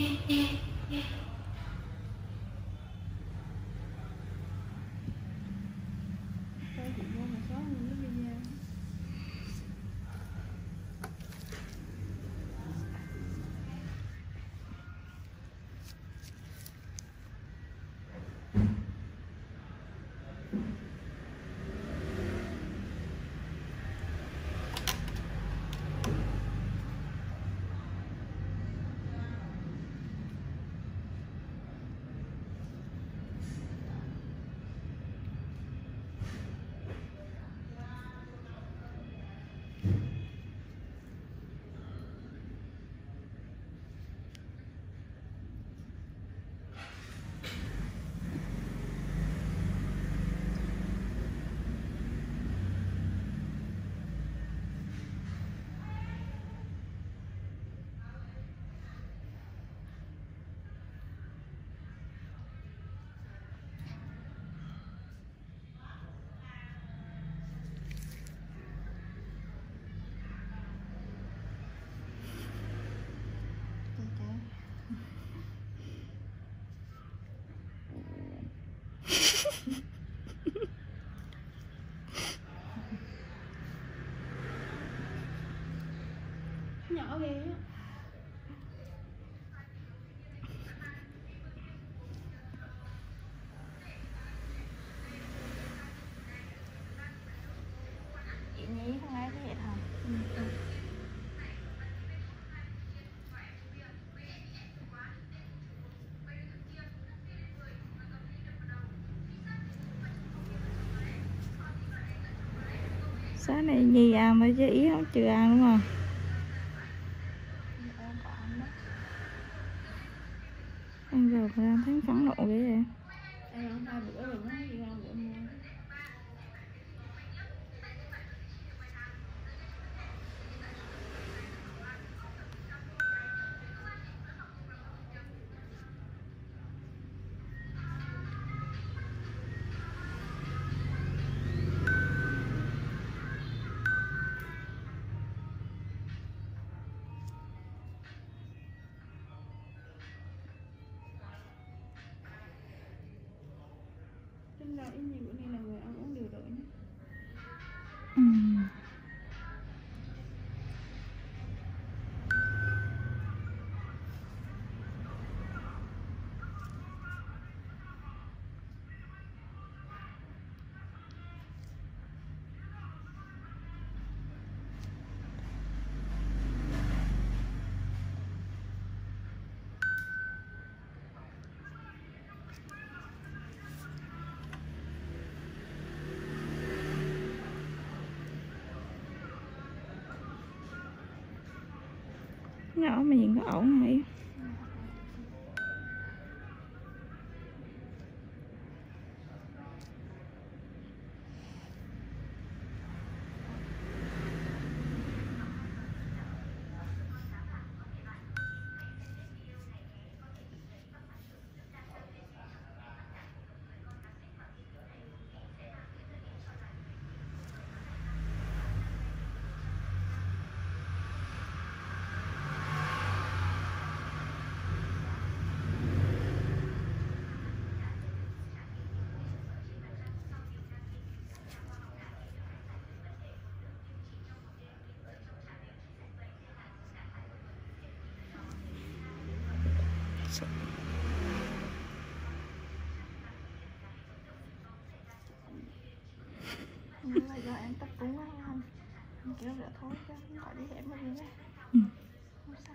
Tôi chỉ vô một số những cái video Trời trời. Nhỏ ghê á Chị nhí không ai biết hả? sáng này nhì ăn mà chứ ý không chịu ăn đúng không Em có ăn đó. ăn rồi mà đang thấy phẫn nộ ghê vậy Em ăn hai bữa rồi nó đi ăn bữa mua Tính ra ít nhiều bữa nay là người ăn uống điều độ nhé ừ. nhỏ mà nhìn có ổn vậy Nhưng mà do em tập trung quá không? Em kêu rửa thôi chứ không phải đi hẻm mà đi đấy. Ừ. Không sao.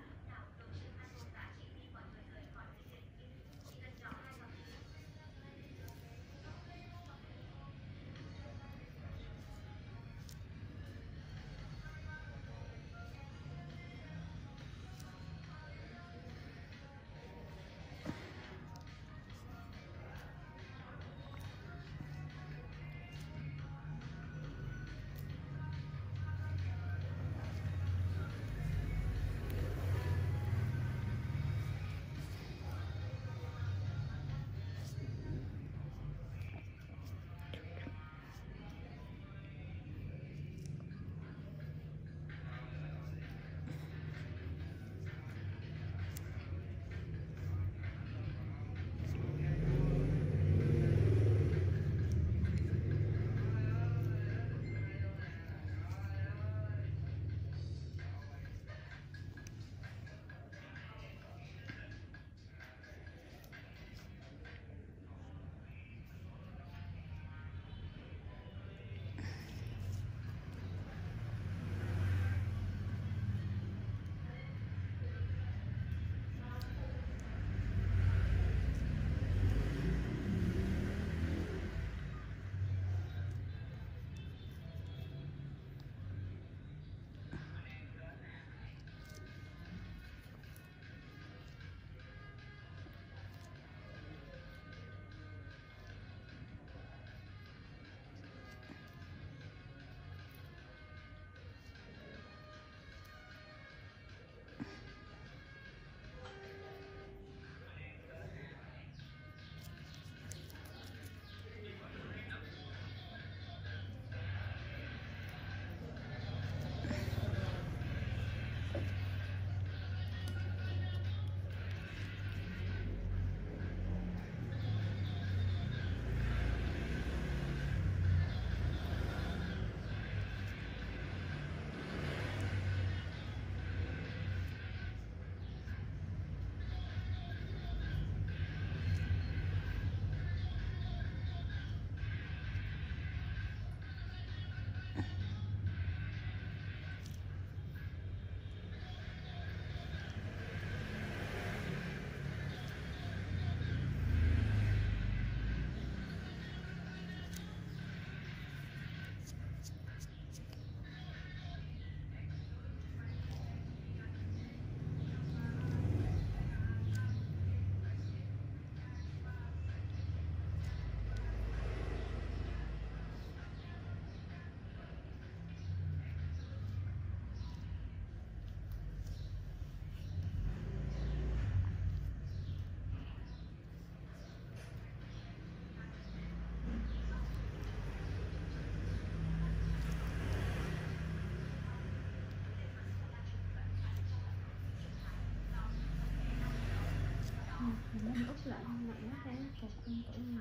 mình úp lại mặt nó cái chặt không tổ này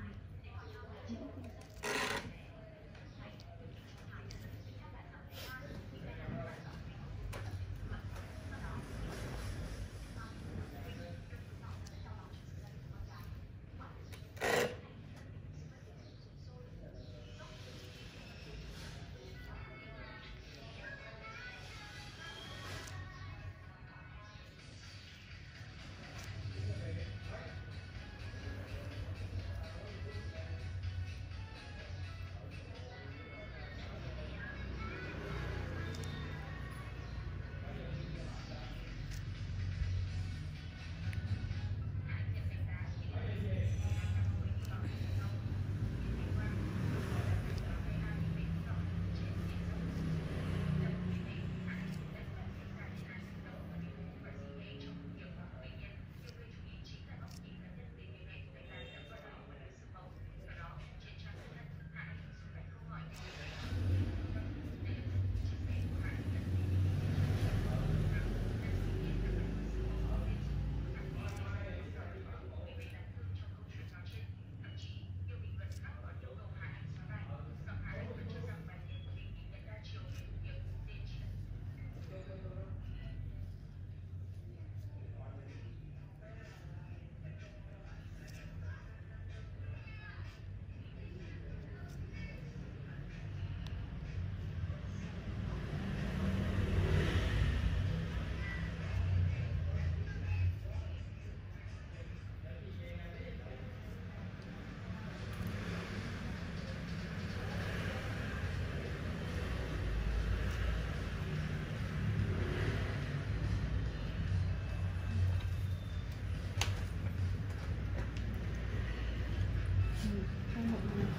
không một này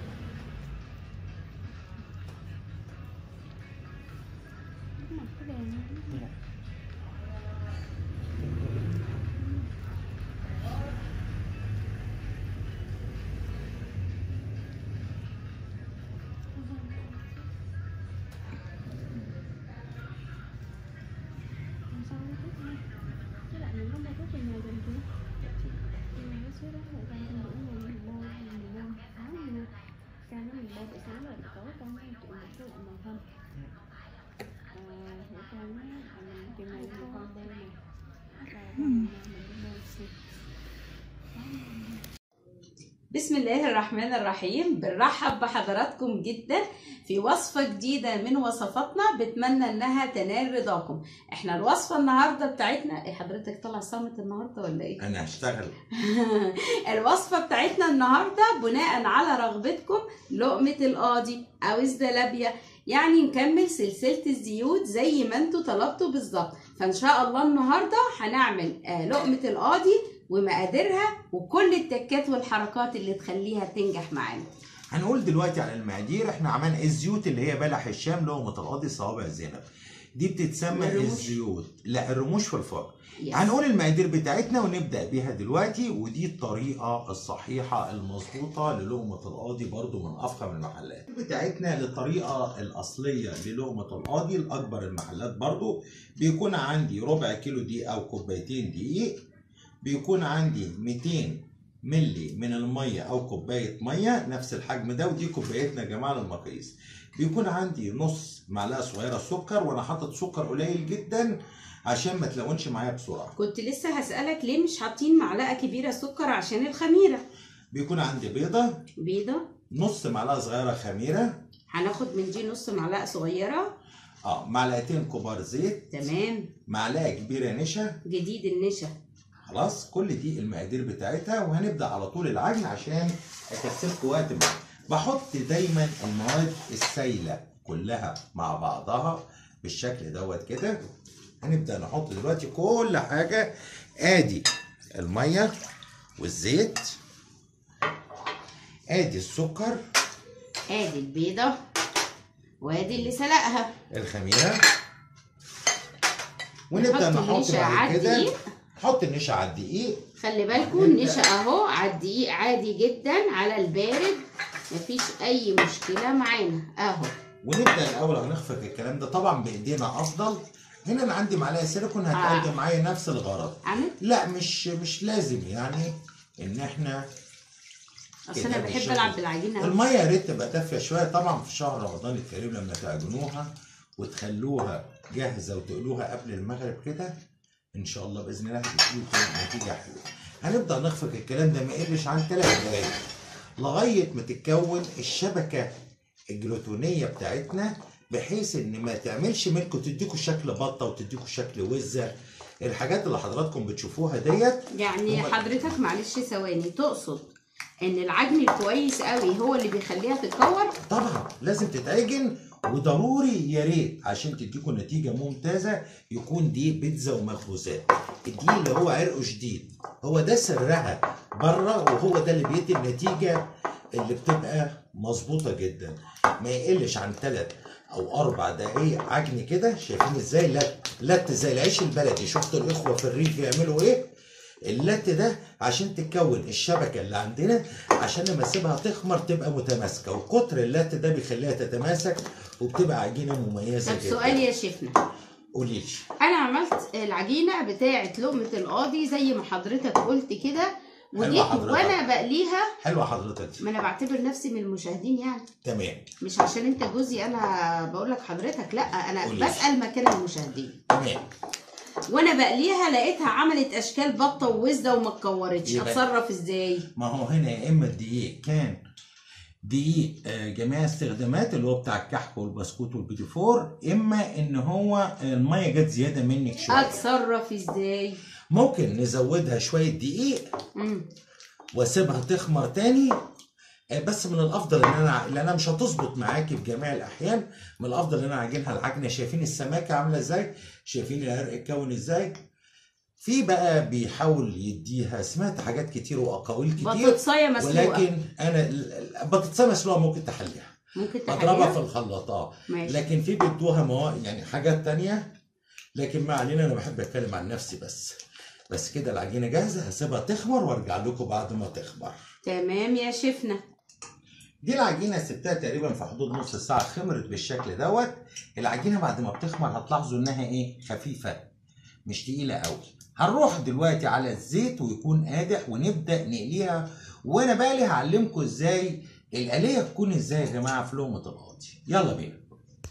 mặt cái đèn nó Làm sao nó thích nha Với lại mình có mua thuốc về nhà dùm chưa? Thì mình có xíu đó thời gian trong buổi mình mình mua mình mua áo mình mua Ca nó mình mua buổi sáng rồi tối con nó chuyện một cái lại màu thân Ờ, hữu ca nó là mình chuyện này mình con mua này Là mình mình đi mua thì بسم الله الرحمن الرحيم بنرحب بحضراتكم جدا في وصفة جديدة من وصفاتنا بتمنى انها تنال رضاكم احنا الوصفة النهاردة بتاعتنا ايه حضرتك طالع صامت النهاردة ولا ايه انا هشتغل الوصفة بتاعتنا النهاردة بناء على رغبتكم لقمة القاضي او الزلابية يعني نكمل سلسلة الزيوت زي ما انتوا طلبتوا بالظبط فان شاء الله النهاردة هنعمل آه، لقمة القاضي ومقاديرها وكل التكات والحركات اللي تخليها تنجح معانا هنقول دلوقتي على المقادير احنا عملنا الزيوت اللي هي بلح الشام لقمة القاضي صوابع زينب دي بتتسمى الرموش. الزيوت لا الرموش في الفرن يس. هنقول المقادير بتاعتنا ونبدا بيها دلوقتي ودي الطريقه الصحيحه المظبوطه للقمه القاضي برضو من افخم المحلات بتاعتنا للطريقه الاصليه للقمه القاضي الاكبر المحلات برضو بيكون عندي ربع كيلو دقيق او كوبايتين دقيق بيكون عندي 200 ملي من الميه او كوبايه ميه نفس الحجم ده ودي كوبايتنا يا جماعه للمقاييس بيكون عندي نص معلقه صغيره سكر وانا حاطط سكر قليل جدا عشان ما تلونش معايا بسرعه كنت لسه هسألك ليه مش حاطين معلقة كبيرة سكر عشان الخميرة بيكون عندي بيضه بيضة نص معلقه صغيره خميره هناخد من دي نص معلقة صغيرة اه معلقتين كبار زيت تمام معلقه كبيره نشا جديد النشا خلاص كل دي المقادير بتاعتها وهنبدا على طول العجن عشان اكسبكم وقت معايا بحط دايما المواد السايله كلها مع بعضها بالشكل دوت كده هنبدا نحط دلوقتي كل حاجه ادي الميه والزيت ادي السكر ادي البيضة وادي اللي سلقها الخميره ونبدا نحط نحط النشا بعد على كده الدقيق. نحط النشا على الدقيق خلي بالكم النشا اهو على الدقيق عادي جدا على البارد مفيش اي مشكلة معانا اهو ونبدا الاول هنخفق الكلام ده طبعا بايدينا افضل هنا انا عندي معلقه سيليكون هتقدم معايا نفس الغرض عملت لا مش مش لازم يعني ان احنا اصل انا كده بحب بالشكل. العب بالعجينه أوي. الميه يا ريت تبقى دافيه شويه طبعا في شهر رمضان الكريم لما تعجنوها وتخلوها جاهزه وتقلوها قبل المغرب كده ان شاء الله باذن الله هتديكم نتيجه حلوه هنبدا نخفق الكلام ده ما يقلش عن ثلاث دقايق لغايه ما تتكون الشبكه الجلوتونيه بتاعتنا بحيث ان ما تعملش منكم تديكوا شكل بطه وتديكوا شكل وزه الحاجات اللي حضراتكم بتشوفوها ديت يعني هو- حضرتك معلش ثواني تقصد ان العجن الكويس قوي هو اللي بيخليها تتكور طبعا لازم تتعجن وضروري يا ريت عشان تديكم نتيجه ممتازه يكون دي بيتزا ومخبوزات الدقيق اللي هو عرقه شديد هو ده سرها بره وهو ده اللي بيدي النتيجه اللي بتبقى مظبوطه جدا ما يقلش عن ثلاث او اربع دقايق عجن كده شايفين ازاي لت لت زي العيش البلدي شفتوا الاخوه في الريف بيعملوا ايه اللت ده عشان تكون الشبكه اللي عندنا عشان لما اسيبها تخمر تبقى متماسكه وكتر اللت ده بيخليها تتماسك وبتبقى عجينه مميزه طب جدا سؤال يا شيفنا قولي لي انا عملت العجينه بتاعه لقمه القاضي زي ما حضرتك قلت كده ودي حلوة حضرتك. وانا بقليها حلوه حضرتك ما انا بعتبر نفسي من المشاهدين يعني تمام مش عشان انت جوزي انا بقول لك حضرتك لا انا قولي. بسال مكان المشاهدين تمام وانا بقليها لقيتها عملت اشكال بطه ووزه وما اتكورتش يبقى- اتصرف ازاي ما هو هنا يا اما الدقيق كان دقيق آه، جميع استخدامات اللي هو بتاع الكحك والبسكوت والبيتي فور اما ان هو الميه جت زياده منك شويه اتصرف ازاي ممكن نزودها شويه دقيق مم. واسيبها تخمر تاني آه، بس من الافضل ان انا لانها مش هتظبط معاكي في جميع الاحيان من الافضل ان انا اعجنها العجنه شايفين السماكه عامله ازاي شايفين العرق اتكون ازاي في بقى بيحاول يديها سمعت حاجات كتير واقاويل كتير بطاطسايه مسلوقه ولكن انا ال- البطاطسايه مسلوقه ممكن تحليها ممكن اضربها في تحليها الخلاط اه ماشي لكن في بيدوها مواد يعني حاجات تانية لكن ما علينا انا بحب اتكلم عن نفسي بس بس كده العجينه جاهزه هسيبها تخمر وارجع لكم بعد ما تخمر تمام يا شيفنا دي العجينه سبتها تقريبا في حدود نص ساعه خمرت بالشكل دوت العجينه بعد ما بتخمر هتلاحظوا انها ايه خفيفه مش تقيله قوي هنروح دلوقتي على الزيت ويكون قادح ونبدا نقليها وانا بقى هعلمكم ازاي الآلية تكون ازاي يا جماعه في لقمه القاضي يلا بينا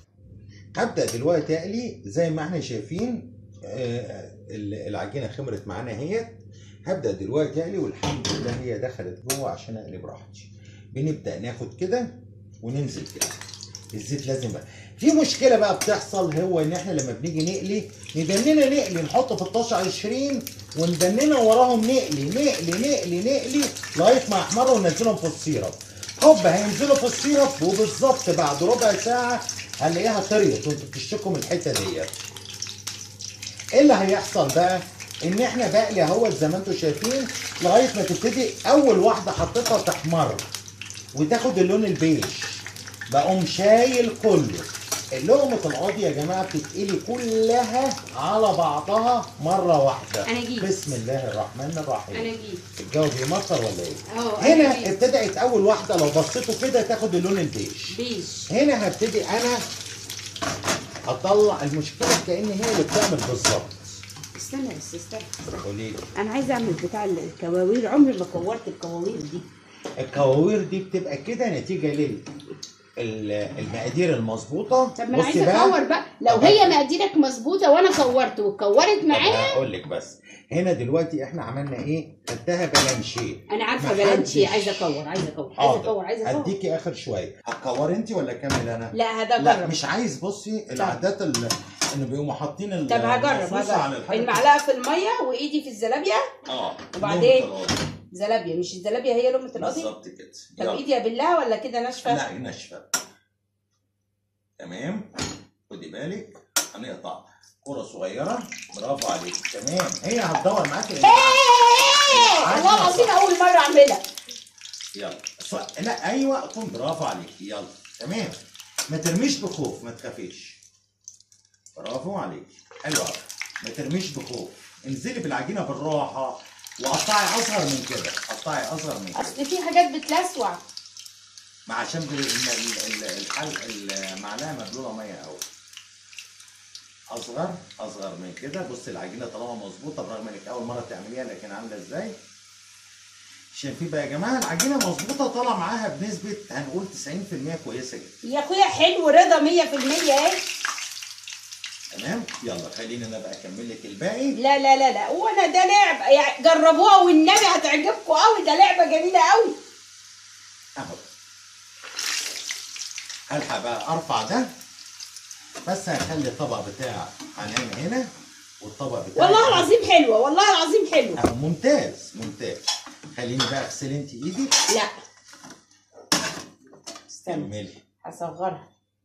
هبدا دلوقتي اقلي زي ما احنا شايفين آه، العجينه خمرت معانا اهيت هبدا دلوقتي اقلي والحمد لله هي دخلت جوه عشان اقلي براحتي بنبدا ناخد كده وننزل كده الزيت لازم بقى في مشكله بقى بتحصل هو ان احنا لما بنيجي نقلي ندننا نقلي نحط في الطاسه 20 وندننا وراهم نقلي نقلي نقلي نقلي لغايه ما يحمروا وننزلهم في السيرب هوب هينزلوا في السيرب وبالظبط بعد ربع ساعه هنلاقيها طريت وانتوا بتشتكوا من الحته ديت ايه اللي هيحصل بقى؟ ان احنا بقلي اهوت زي ما انتم شايفين لغايه ما تبتدي اول واحده حطيتها تحمر وتاخد اللون البيج بقوم شايل كله لقمة القاضي يا جماعة بتتقلي كلها على بعضها مرة واحدة أنا جيت. بسم الله الرحمن الرحيم انا جيت الجو بيمطر ولا ايه؟ اهو هنا انا جيت ابتدأت أول واحدة لو بصيتوا كده تاخد اللون البيج بيج هنا هبتدي أنا أطلع المشكلة كأن هي اللي بتعمل بالظبط استنى بس استنى قولي لي انا عايزه اعمل بتاع الكواوير عمري ما كورت الكواوير دي الكواوير دي بتبقى كده نتيجة لل ال- المقادير المظبوطة طب ما انا بصي عايزه بقى. اكور بقى لو هي مقاديرك مظبوطه وانا كورت واتكورت طب معايا هقول لك بس هنا دلوقتي احنا عملنا ايه؟ خدتها بلانشيه انا عارفه محدش. بلانشي عايزه اكور عايزه اكور عايزه اكور عايزه اكور هديكي اخر شويه هتكوري انت ولا اكمل انا؟ لا هذا لا جرب مش عايز بصي العادات اللي انه بيقوموا حاطين ال- طب هجرب المفروسة عن هجرب الحاجة. المعلقه في الميه وايدي في الزلابيه اه وبعدين؟ لقمة القاضي. زلابيه مش الزلابيه هي لقمه القاضي بالظبط كده طب يلا. ايدي ابلها ولا كده ناشفه لا ناشفه تمام خدي بالك هنقطع كرة صغيرة برافو عليك تمام هي هتدور معاك لأن- والله العظيم اول مره اعملها يلا ص... لا ايوه قوم برافو عليك يلا تمام ما ترميش بخوف ما تخافيش برافو عليك حلو قوي ما ترميش بخوف انزلي بالعجينه بالراحه وقطعي اصغر من كده قطعي اصغر من كده اصل في حاجات بتلسوع ما عشان ب- ال- ال- ال- الحل المعلقه مبلوله ميه قوي اصغر اصغر من كده بص العجينه طالما مظبوطه برغم انك اول مره تعمليها لكن عامله ازاي شايفين بقى يا جماعه العجينه مظبوطه طالع معاها بنسبه هنقول 90% كويسه جدا يا اخويا حلو رضا 100% اهي تمام يلا خليني انا بقى اكمل لك الباقي لا لا لا لا وانا ده لعب يعني جربوها والنبي هتعجبكم قوي ده لعبه جميله قوي اهو الحق بقى ارفع ده بس هخلي الطبق بتاع حنان هنا والطبق بتاع والله العظيم حلوه والله العظيم حلوه أهو ممتاز ممتاز خليني بقى اغسلي انت ايدك لا استنى كملي هصغرها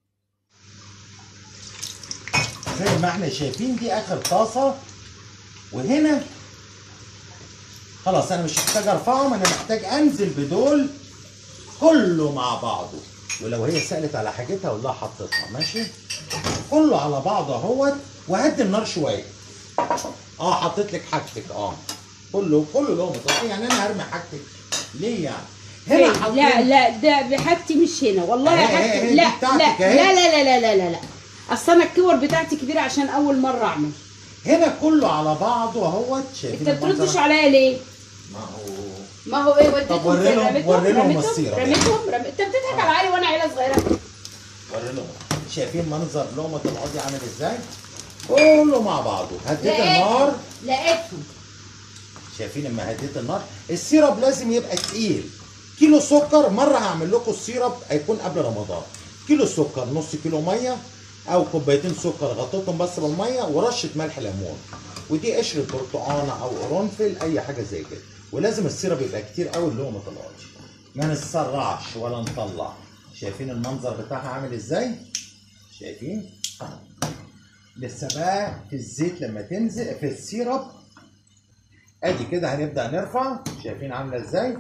زي ما احنا شايفين دي اخر طاسه وهنا خلاص انا مش محتاج ارفعهم انا محتاج انزل بدول كله مع بعضه ولو هي سالت على حاجتها اقول لها حطيتها ماشي كله على بعضه اهوت وهدي النار شويه اه حطيت لك حاجتك اه كله كله له مطلع يعني انا هرمي حاجتك ليه يعني هنا لا حاطين لا ده بحاجتي مش هنا والله أهي، يا أهي، حاجتي أهي، لا دي بتاعتك لا أهي. لا لا لا لا لا لا اصل انا الكور بتاعتي كبيره عشان اول مره اعمل هنا كله على بعضه اهوت انت شايفين بتردش المنظر؟ عليا ليه؟ ما هو ما هو ايه وديتهم طب وري فين؟ لهم- رميتهم؟ وري لهم رميتهم؟ السيرة بقى. رميتهم رمي... انت بتضحك على علي وانا عيله صغيره وري لهم شايفين منظر لقمة القاضي عامل ازاي؟ كله مع بعضه هديت النار لقيتهم شايفين لما هديت النار السيرب لازم يبقى تقيل كيلو سكر مرة هعمل لكم السيرب هيكون قبل رمضان كيلو سكر نص كيلو مية او كوبايتين سكر غطيتهم بس بالمية ورشة ملح ليمون ودي قشرة برتقانة او قرنفل اي حاجة زي كده ولازم السيرب يبقى كتير قوي لقمة القاضي ما نسرعش ولا نطلع شايفين المنظر بتاعها عامل ازاي؟ شايفين؟ أهو. لسه بقى في الزيت لما تنزل في السيرب ادي كده هنبدا نرفع شايفين عامله ازاي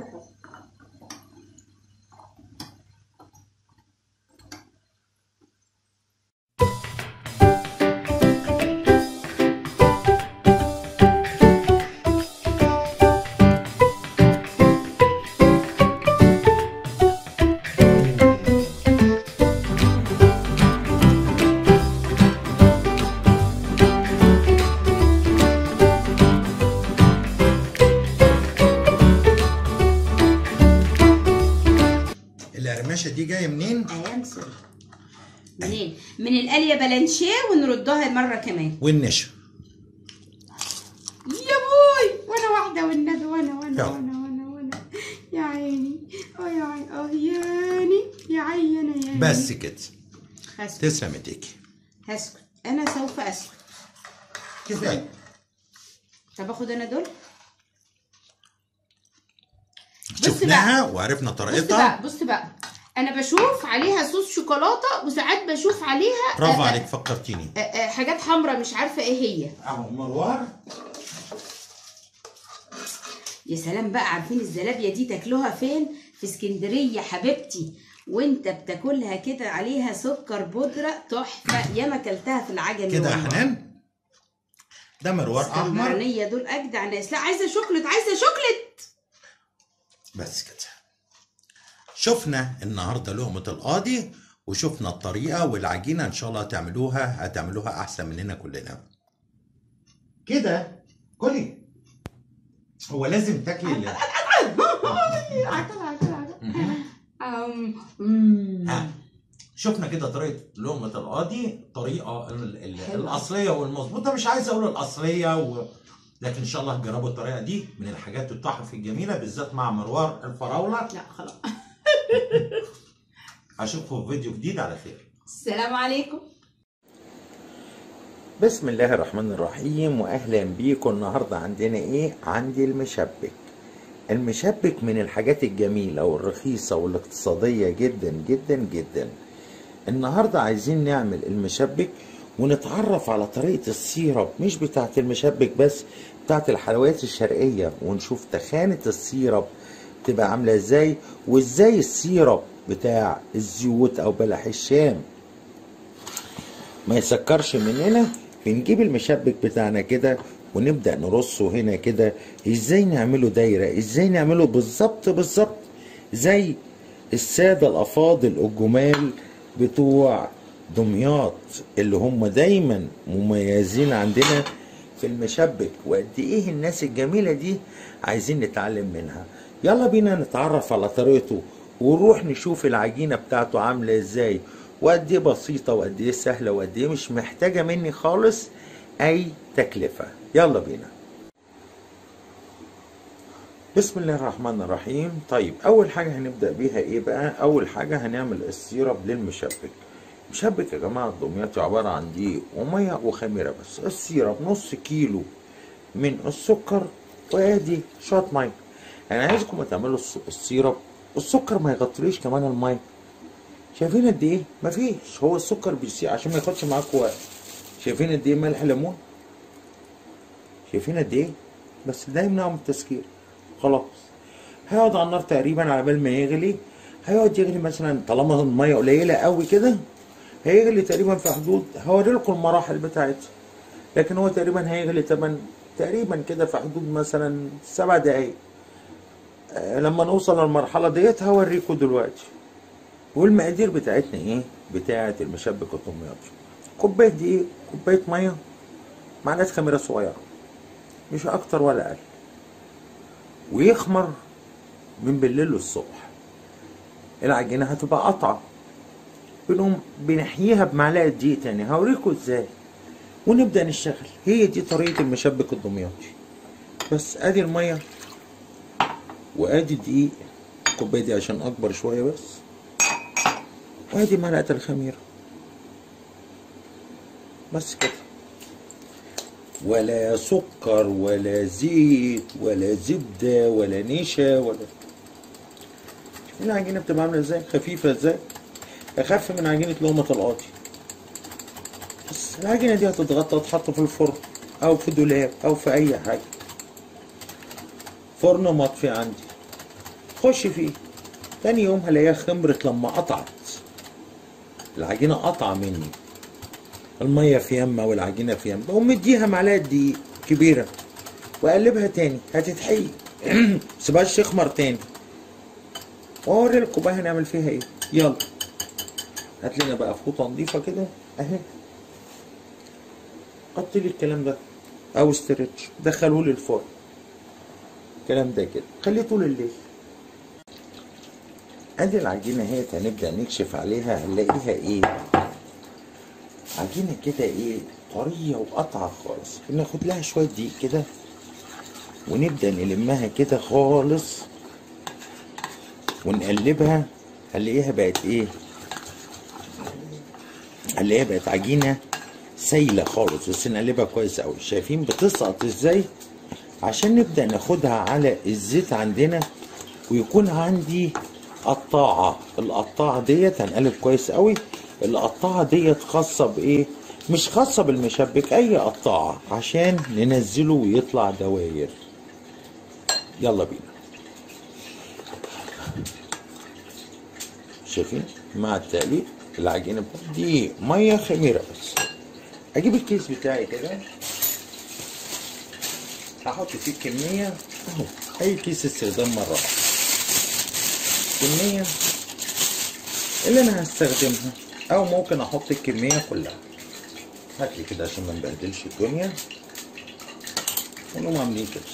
القرمشه دي جايه منين ايام سوري منين؟ من القليه بلانشيه ونردها مره كمان والنشا يا بوي وانا واحده والنبي وانا وانا يلا. وانا وانا وانا يا عيني اه يا عيني اه ياني يا عيني يا عيني بس كده هسكت تسلم ايديكي هسكت انا سوف اسكت كفايه طب اخد انا دول بص شفناها وعرفنا بص بقى طريقتها بص بقى انا بشوف عليها صوص شوكولاته وساعات بشوف عليها برافو آه، عليك فكرتيني آه، آه، حاجات حمراء مش عارفه ايه هي اهو مروار يا سلام بقى عارفين الزلابيه دي تاكلوها فين في اسكندريه حبيبتي وانت بتاكلها كده عليها سكر بودره تحفه ياما اكلتها في العجمي كده يا والله. حنان ده مروار احمر اسكندرانيه دول اجدع ناس لا عايزه شوكليت عايزه شوكليت بس كده شفنا النهارده لقمة القاضي وشفنا الطريقة والعجينة إن شاء الله هتعملوها هتعملوها أحسن مننا كلنا. كده كلي هو لازم تاكلي ال- عجل عجل عجل أم، أمم. آه. شفنا كده طريقة لقمة القاضي الطريقة ال- ال- حلوة. الأصلية والمظبوطة مش عايز أقول الأصلية و... لكن إن شاء الله تجربوا الطريقة دي من الحاجات التحف الجميلة بالذات مع مروار الفراولة لا خلاص أشوفكم في فيديو جديد على خير. السلام عليكم بسم الله الرحمن الرحيم واهلا بيكم النهارده عندنا ايه عندي المشبك المشبك من الحاجات الجميله والرخيصه والاقتصاديه جدا جدا جدا النهارده عايزين نعمل المشبك ونتعرف على طريقه السيرب مش بتاعه المشبك بس بتاعه الحلويات الشرقيه ونشوف تخانه السيرب تبقى عامله ازاي وازاي السيرب بتاع الزيوت او بلح الشام ما يسكرش مننا بنجيب المشبك بتاعنا كده ونبدأ نرصه هنا كده ازاي نعمله دايرة ازاي نعمله بالظبط بالظبط زي السادة الأفاضل الجمال بتوع دمياط اللي هم دايما مميزين عندنا في المشبك وقد ايه الناس الجميله دي عايزين نتعلم منها يلا بينا نتعرف على طريقته ونروح نشوف العجينه بتاعته عامله ازاي وقد ايه بسيطه وقد ايه سهله وقد ايه مش محتاجه مني خالص اي تكلفه يلا بينا بسم الله الرحمن الرحيم طيب اول حاجه هنبدا بيها ايه بقى اول حاجه هنعمل السيرب للمشبك مشبك يا جماعه الدمياطي عباره عن دقيق وميه وخميره بس السيرب نص كيلو من السكر وادي شويه ميه انا عايزكم تعملوا الس- السيرب السكر ما يغطيليش كمان الميه شايفين قد ايه مفيش هو السكر بيسيح عشان ما ياخدش معاكم وقت شايفين قد ايه ملح ليمون شايفين قد ايه بس ده يمنعه من التسكير خلاص هيقعد على النار تقريبا على بال ما يغلي هيقعد يغلي مثلا طالما الميه قليله قوي كده هيغلي تقريبا في حدود هوري لكم المراحل بتاعتها لكن هو تقريبا هيغلي تمن تقريبا كده في حدود مثلا سبع دقايق آه، لما نوصل للمرحله ديت هوريكم دلوقتي والمقادير بتاعتنا ايه بتاعه المشبك الدمياطي كوبايه دقيق كوبايه ميه معلقه خميره صغيره مش اكتر ولا اقل ويخمر من بالليل للصبح العجينه هتبقى قطعه بنقوم بنحييها بمعلقه دقيق تاني هوريكم ازاي ونبدا نشتغل هي دي طريقه المشبك الدمياطي بس ادي الميه وادي الدقيق الكوبايه دي عشان اكبر شويه بس وادي معلقه الخميره بس كده ولا سكر ولا زيت ولا زبده ولا نشا ولا شوفين العجينه بتبقى عامله ازاي خفيفه ازاي اخف من عجينه لقمه القاضي بس العجينه دي هتتغطى وتتحط في الفرن او في دولاب او في اي حاجه فرن مطفي عندي خش فيه تاني يوم هلاقيها خمرت لما قطعت العجينه قطعه مني الميه في يمه والعجينه في يمه بقوم مديها معلقه دقيق كبيره واقلبها تاني هتتحيي سيبهاش تخمر تاني واوري لكم بقى هنعمل فيها ايه يلا هات لنا بقى فوطه نضيفه كده اهي حط لي الكلام ده او استرتش دخلوه لي الفرن الكلام ده كده خليه طول الليل ادي العجينه اهي هنبدا نكشف عليها هنلاقيها ايه عجينه كده ايه طريه وقطعه خالص ناخد لها شويه دقيق كده ونبدا نلمها كده خالص ونقلبها هنلاقيها بقت ايه هنلاقيها بقت عجينه سايله خالص بس نقلبها كويس قوي شايفين بتسقط ازاي عشان نبدا ناخدها على الزيت عندنا ويكون عندي قطاعه القطاعه ديت هنقلب كويس قوي القطاعه ديت خاصه بايه مش خاصه بالمشبك اي قطاعه عشان ننزله ويطلع دواير يلا بينا شايفين مع التقليب العجينه بتاعتي دي ميه خميره بس اجيب الكيس بتاعي كده هحط فيه كميه اهو اي كيس استخدام مره واحده كميه اللي انا هستخدمها او ممكن احط الكميه كلها هات لي كده عشان ما نبهدلش الدنيا ونقوم عاملين كده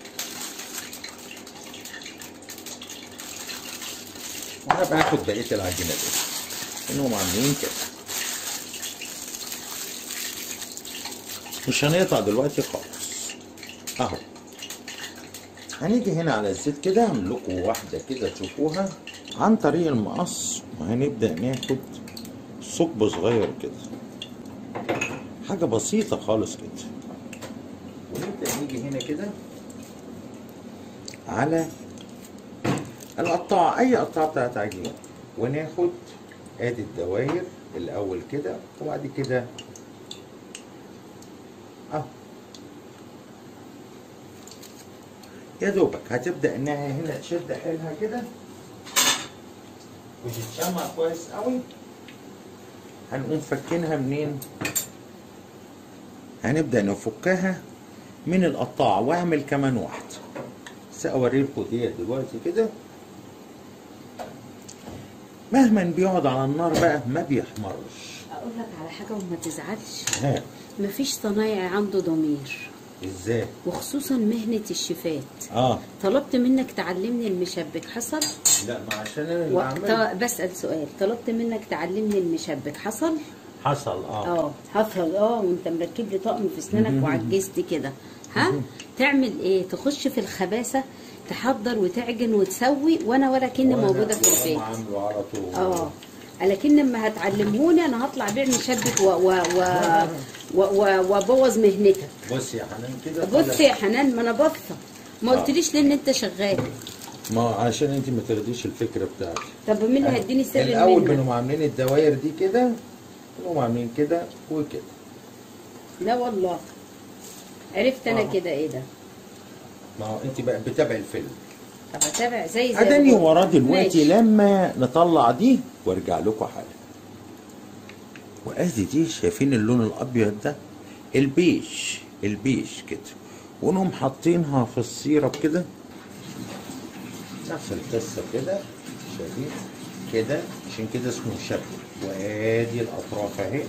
وهبقى اخد بقيه العجينه دي انهم عاملين كده مش هنقطع دلوقتي خالص اهو هنيجي هنا على الزيت كده اعمل لكم واحده كده تشوفوها عن طريق المقص وهنبدا ناخد ثقب صغير كده حاجه بسيطه خالص كده ونبدا نيجي هنا كده على القطاعة أي قطاعة بتاعت عجين وناخد ادي الدواير الأول كده وبعد كده أهو يا دوبك هتبدأ إنها هنا تشد حيلها كده وتتشمع كويس قوي هنقوم فكينها منين؟ هنبدأ نفكها من القطاعة وأعمل كمان واحدة بس أوريلكوا ديت دلوقتي كده مهما بيقعد على النار بقى ما بيحمرش اقول لك على حاجه وما تزعلش ها مفيش صنايعي عنده ضمير ازاي وخصوصا مهنه الشيفات اه طلبت منك تعلمني المشبك حصل لا ما عشان انا اللي و... بعمل ط- بسال سؤال طلبت منك تعلمني المشبك حصل حصل اه اه حصل اه وانت مركب لي طقم في اسنانك وعجزت كده ها تعمل ايه تخش في الخباثه تحضر وتعجن وتسوي وانا ولا كني وأنا- موجوده في وأقوم البيت عامله على طول اه لكن لما هتعلموني انا هطلع بيع مشبك و و و و- و- وابوظ مهنتك بص يا حنان كده بص يا حنان ما انا باصه ما قلتليش ليه ان انت شغال ما عشان انت ما تاخديش الفكره بتاعتي طب مين اللي هيديني سر الاول المهنه بنقوم عاملين الدواير دي كده بنقوم عاملين كده وكده لا والله عرفت انا آه. كده ايه ده ما هو انت بقى بتابع الفيلم طب اتابع زي زي اداني الفل. وراه دلوقتي ماشي. لما نطلع دي وارجع لكم حالا وادي دي شايفين اللون الابيض ده البيج البيج كده ونقوم حاطينها في السيرب كده نفس القصه كده شايفين كده عشان كده اسمه مشبك وادي الاطراف اهي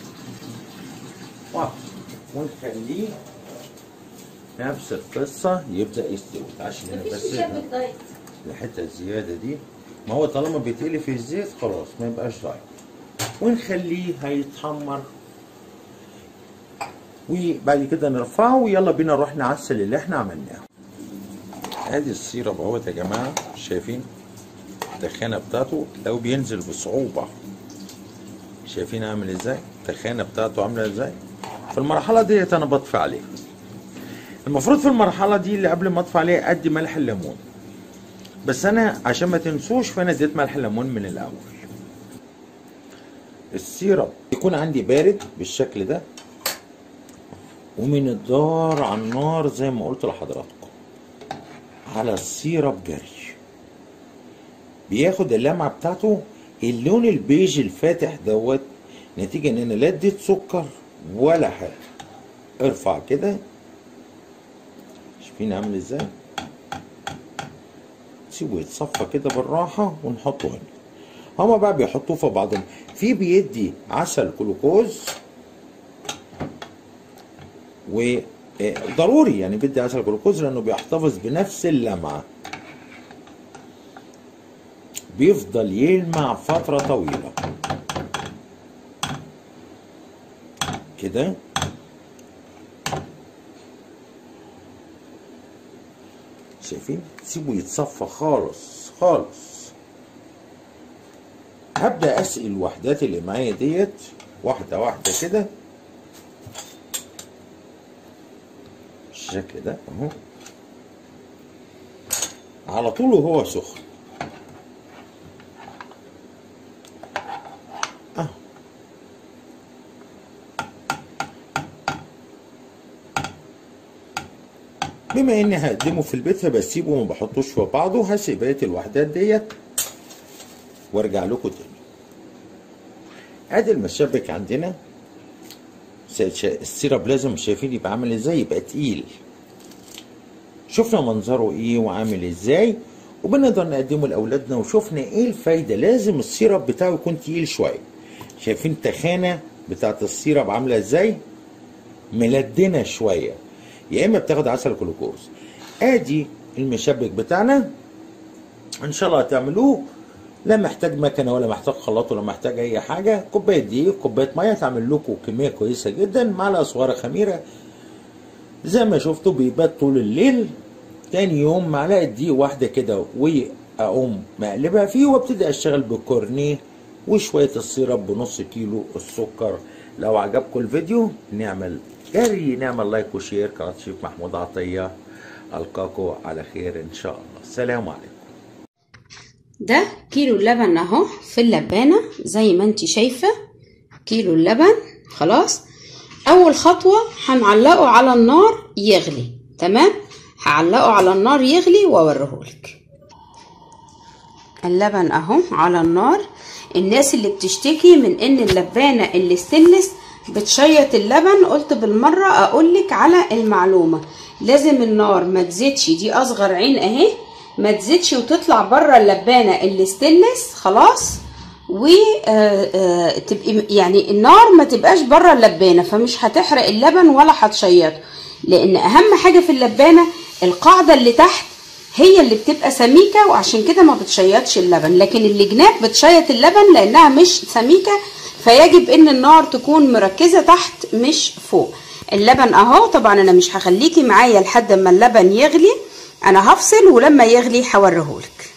واحد. ونخليه نفس القصه يبدا يستوي عشان هنا مفيش بس مشبك دايت الحته الزياده دي ما هو طالما بيتقلي في الزيت خلاص ما يبقاش ضايع ونخليه هيتحمر وبعد كده نرفعه ويلا بينا نروح نعسل اللي احنا عملناه ادي السيرب اهوت يا جماعه شايفين التخانه بتاعته لو بينزل بصعوبه شايفين عامل ازاي التخانه بتاعته عامله ازاي في المرحله ديت انا بطفي عليه المفروض في المرحله دي اللي قبل ما اطفي عليه ادي ملح الليمون بس انا عشان ما تنسوش فانا اديت ملح الليمون من الاول السيرب يكون عندي بارد بالشكل ده ومن الدار على النار زي ما قلت لحضراتكم على السيرب جري بياخد اللمعه بتاعته اللون البيج الفاتح دوت نتيجه ان انا لا اديت سكر ولا حاجه ارفع كده شايفين عامل ازاي سيبه يتصفى كده بالراحه ونحطه هنا هما بقى بيحطوه في بعضهم في بيدي عسل جلوكوز وضروري يعني بيدي عسل جلوكوز لانه بيحتفظ بنفس اللمعه بيفضل يلمع فتره طويله كده شايفين سيبه يتصفى خالص خالص هبدا اسقي الوحدات اللي معايا ديت واحده واحده كده بالشكل ده اهو على طول وهو سخن اهو بما اني هقدمه في البيت فبسيبه وما بحطوش في بعضه هسيب بقيه الوحدات ديت وارجع لكم تاني ادي المشبك عندنا السيرب لازم شايفين يبقى عامل ازاي يبقى تقيل شفنا منظره ايه وعامل ازاي وبنقدر نقدمه لاولادنا وشفنا ايه الفايده لازم السيرب بتاعه يكون تقيل شويه شايفين التخانه بتاعت السيرب عامله ازاي ملدنه شويه يا اما بتاخد عسل جلوكوز ادي المشبك بتاعنا ان شاء الله هتعملوه لا محتاج مكنه ولا محتاج خلاط ولا محتاج اي حاجه كوبايه دقيق كوبايه ميه تعمل لكم كميه كويسه جدا معلقه صغيره خميره زي ما شفتوا بيبات طول الليل تاني يوم معلقه دقيق واحده كده واقوم مقلبها فيه وابتدي اشتغل بالكورنيه وشويه السيرب بنص كيلو السكر لو عجبكم الفيديو نعمل جري نعمل لايك وشير قناه شيف محمود عطيه القاكم على خير ان شاء الله السلام عليكم ده كيلو اللبن اهو في اللبانة زي ما انت شايفة كيلو اللبن خلاص اول خطوة هنعلقه على النار يغلي تمام هعلقه على النار يغلي واوريهولك اللبن اهو على النار الناس اللي بتشتكي من ان اللبانة اللي ستنلس بتشيط اللبن قلت بالمرة اقولك على المعلومة لازم النار ما تزيدش دي اصغر عين اهي ما تزيدش وتطلع بره اللبانه اللي ستينلس خلاص وتبقي يعني النار ما تبقاش بره اللبانه فمش هتحرق اللبن ولا هتشيطه لان اهم حاجه في اللبانه القاعده اللي تحت هي اللي بتبقى سميكه وعشان كده ما بتشيطش اللبن لكن الجناب بتشيط اللبن لانها مش سميكه فيجب ان النار تكون مركزه تحت مش فوق اللبن اهو طبعا انا مش هخليكي معايا لحد ما اللبن يغلي انا هفصل ولما يغلي هوريهولك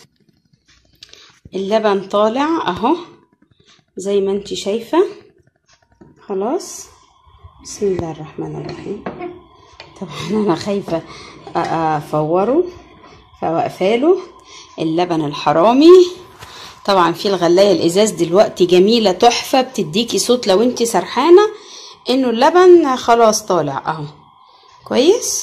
اللبن طالع اهو زي ما انت شايفه خلاص بسم الله الرحمن الرحيم طبعا انا خايفه افوره فواقفاله اللبن الحرامي طبعا في الغلايه الازاز دلوقتي جميله تحفه بتديكي صوت لو انت سرحانه انه اللبن خلاص طالع اهو كويس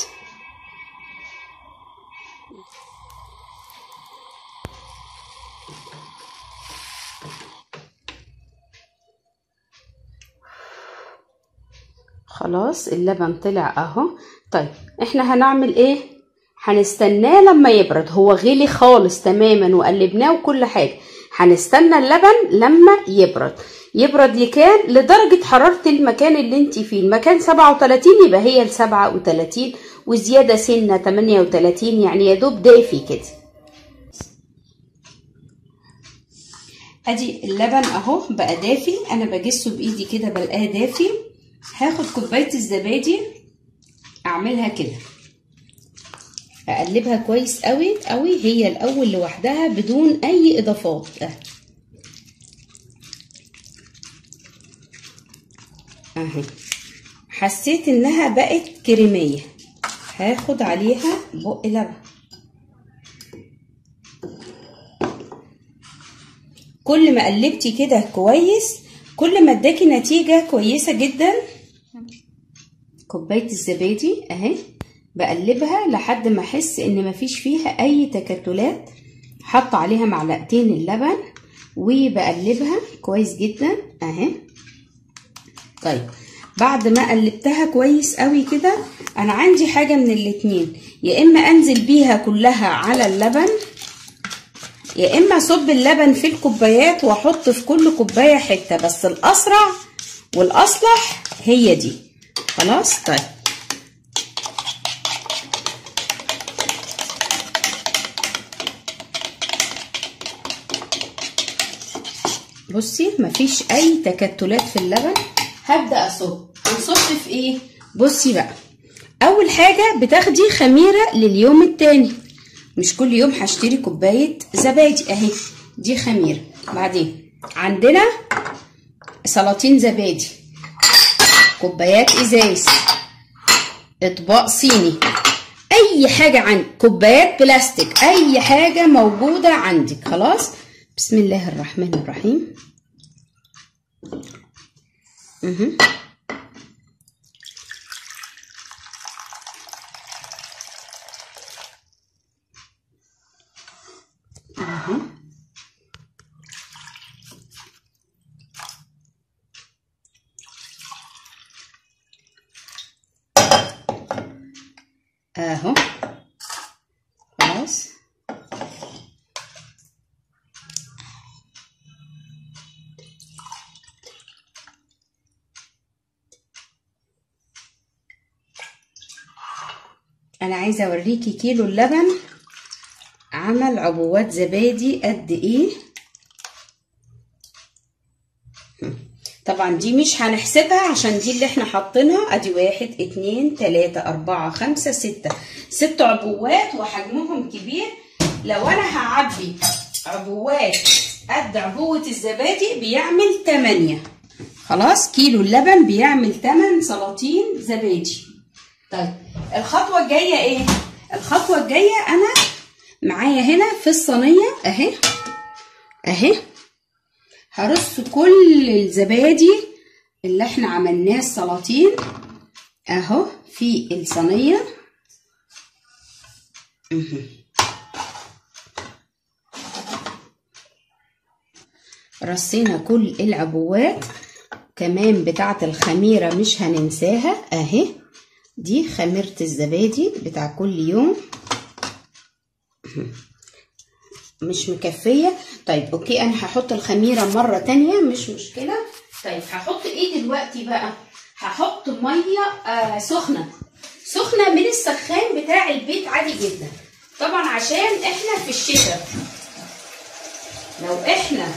خلاص اللبن طلع اهو طيب احنا هنعمل ايه هنستناه لما يبرد هو غلي خالص تماما وقلبناه وكل حاجه هنستنى اللبن لما يبرد يبرد لكام لدرجة حرارة المكان اللي انت فيه المكان 37 يبقى هي ال 37 وزيادة سنة 38 يعني يا دوب دافي كده ادي اللبن اهو بقى دافي انا بجسه بايدي كده بلقاه دافي هاخد كوبايه الزبادي اعملها كده اقلبها كويس قوي قوي هي الاول لوحدها بدون اي اضافات اهي حسيت انها بقت كريميه هاخد عليها بق لبن كل ما قلبتي كده كويس كل ما اداكي نتيجه كويسه جدا كوبايه الزبادي اهي بقلبها لحد ما احس ان مفيش فيها اي تكتلات حاطه عليها معلقتين اللبن وبقلبها كويس جدا اهي طيب بعد ما قلبتها كويس قوي كده انا عندي حاجه من الاتنين يا اما انزل بيها كلها على اللبن يا اما اصب اللبن في الكوبايات واحط في كل كوبايه حته بس الاسرع والاصلح هي دي خلاص طيب بصي مفيش اي تكتلات في اللبن هبدا اصب هنصب في ايه بصي بقى اول حاجه بتاخدي خميره لليوم التاني مش كل يوم هشتري كوبايه زبادي اهي دي خميره بعدين عندنا سلاطين زبادي كوبايات ازاز اطباق صيني اي حاجه عندك كوبايات بلاستيك اي حاجه موجوده عندك خلاص بسم الله الرحمن الرحيم اها اها اهو خلاص انا عايزه اوريكي كيلو اللبن عمل عبوات زبادي قد ايه طبعا دي مش هنحسبها عشان دي اللي احنا حاطينها ادي واحد اتنين تلاتة اربعة خمسة ستة ست عبوات وحجمهم كبير لو انا هعبي عبوات قد عبوة الزبادي بيعمل تمانية خلاص كيلو اللبن بيعمل تمن سلاطين زبادي طيب الخطوة الجاية ايه الخطوة الجاية انا معايا هنا في الصينية اهي اهي هرص كل الزبادي اللي احنا عملناه السلاطين اهو في الصينية رصينا كل العبوات كمان بتاعة الخميرة مش هننساها اهي دي خميرة الزبادي بتاع كل يوم مش مكفيه طيب اوكي انا هحط الخميره مره تانية مش مشكله طيب هحط ايه دلوقتي بقى هحط ميه آه سخنه سخنه من السخان بتاع البيت عادي جدا طبعا عشان احنا في الشتاء لو احنا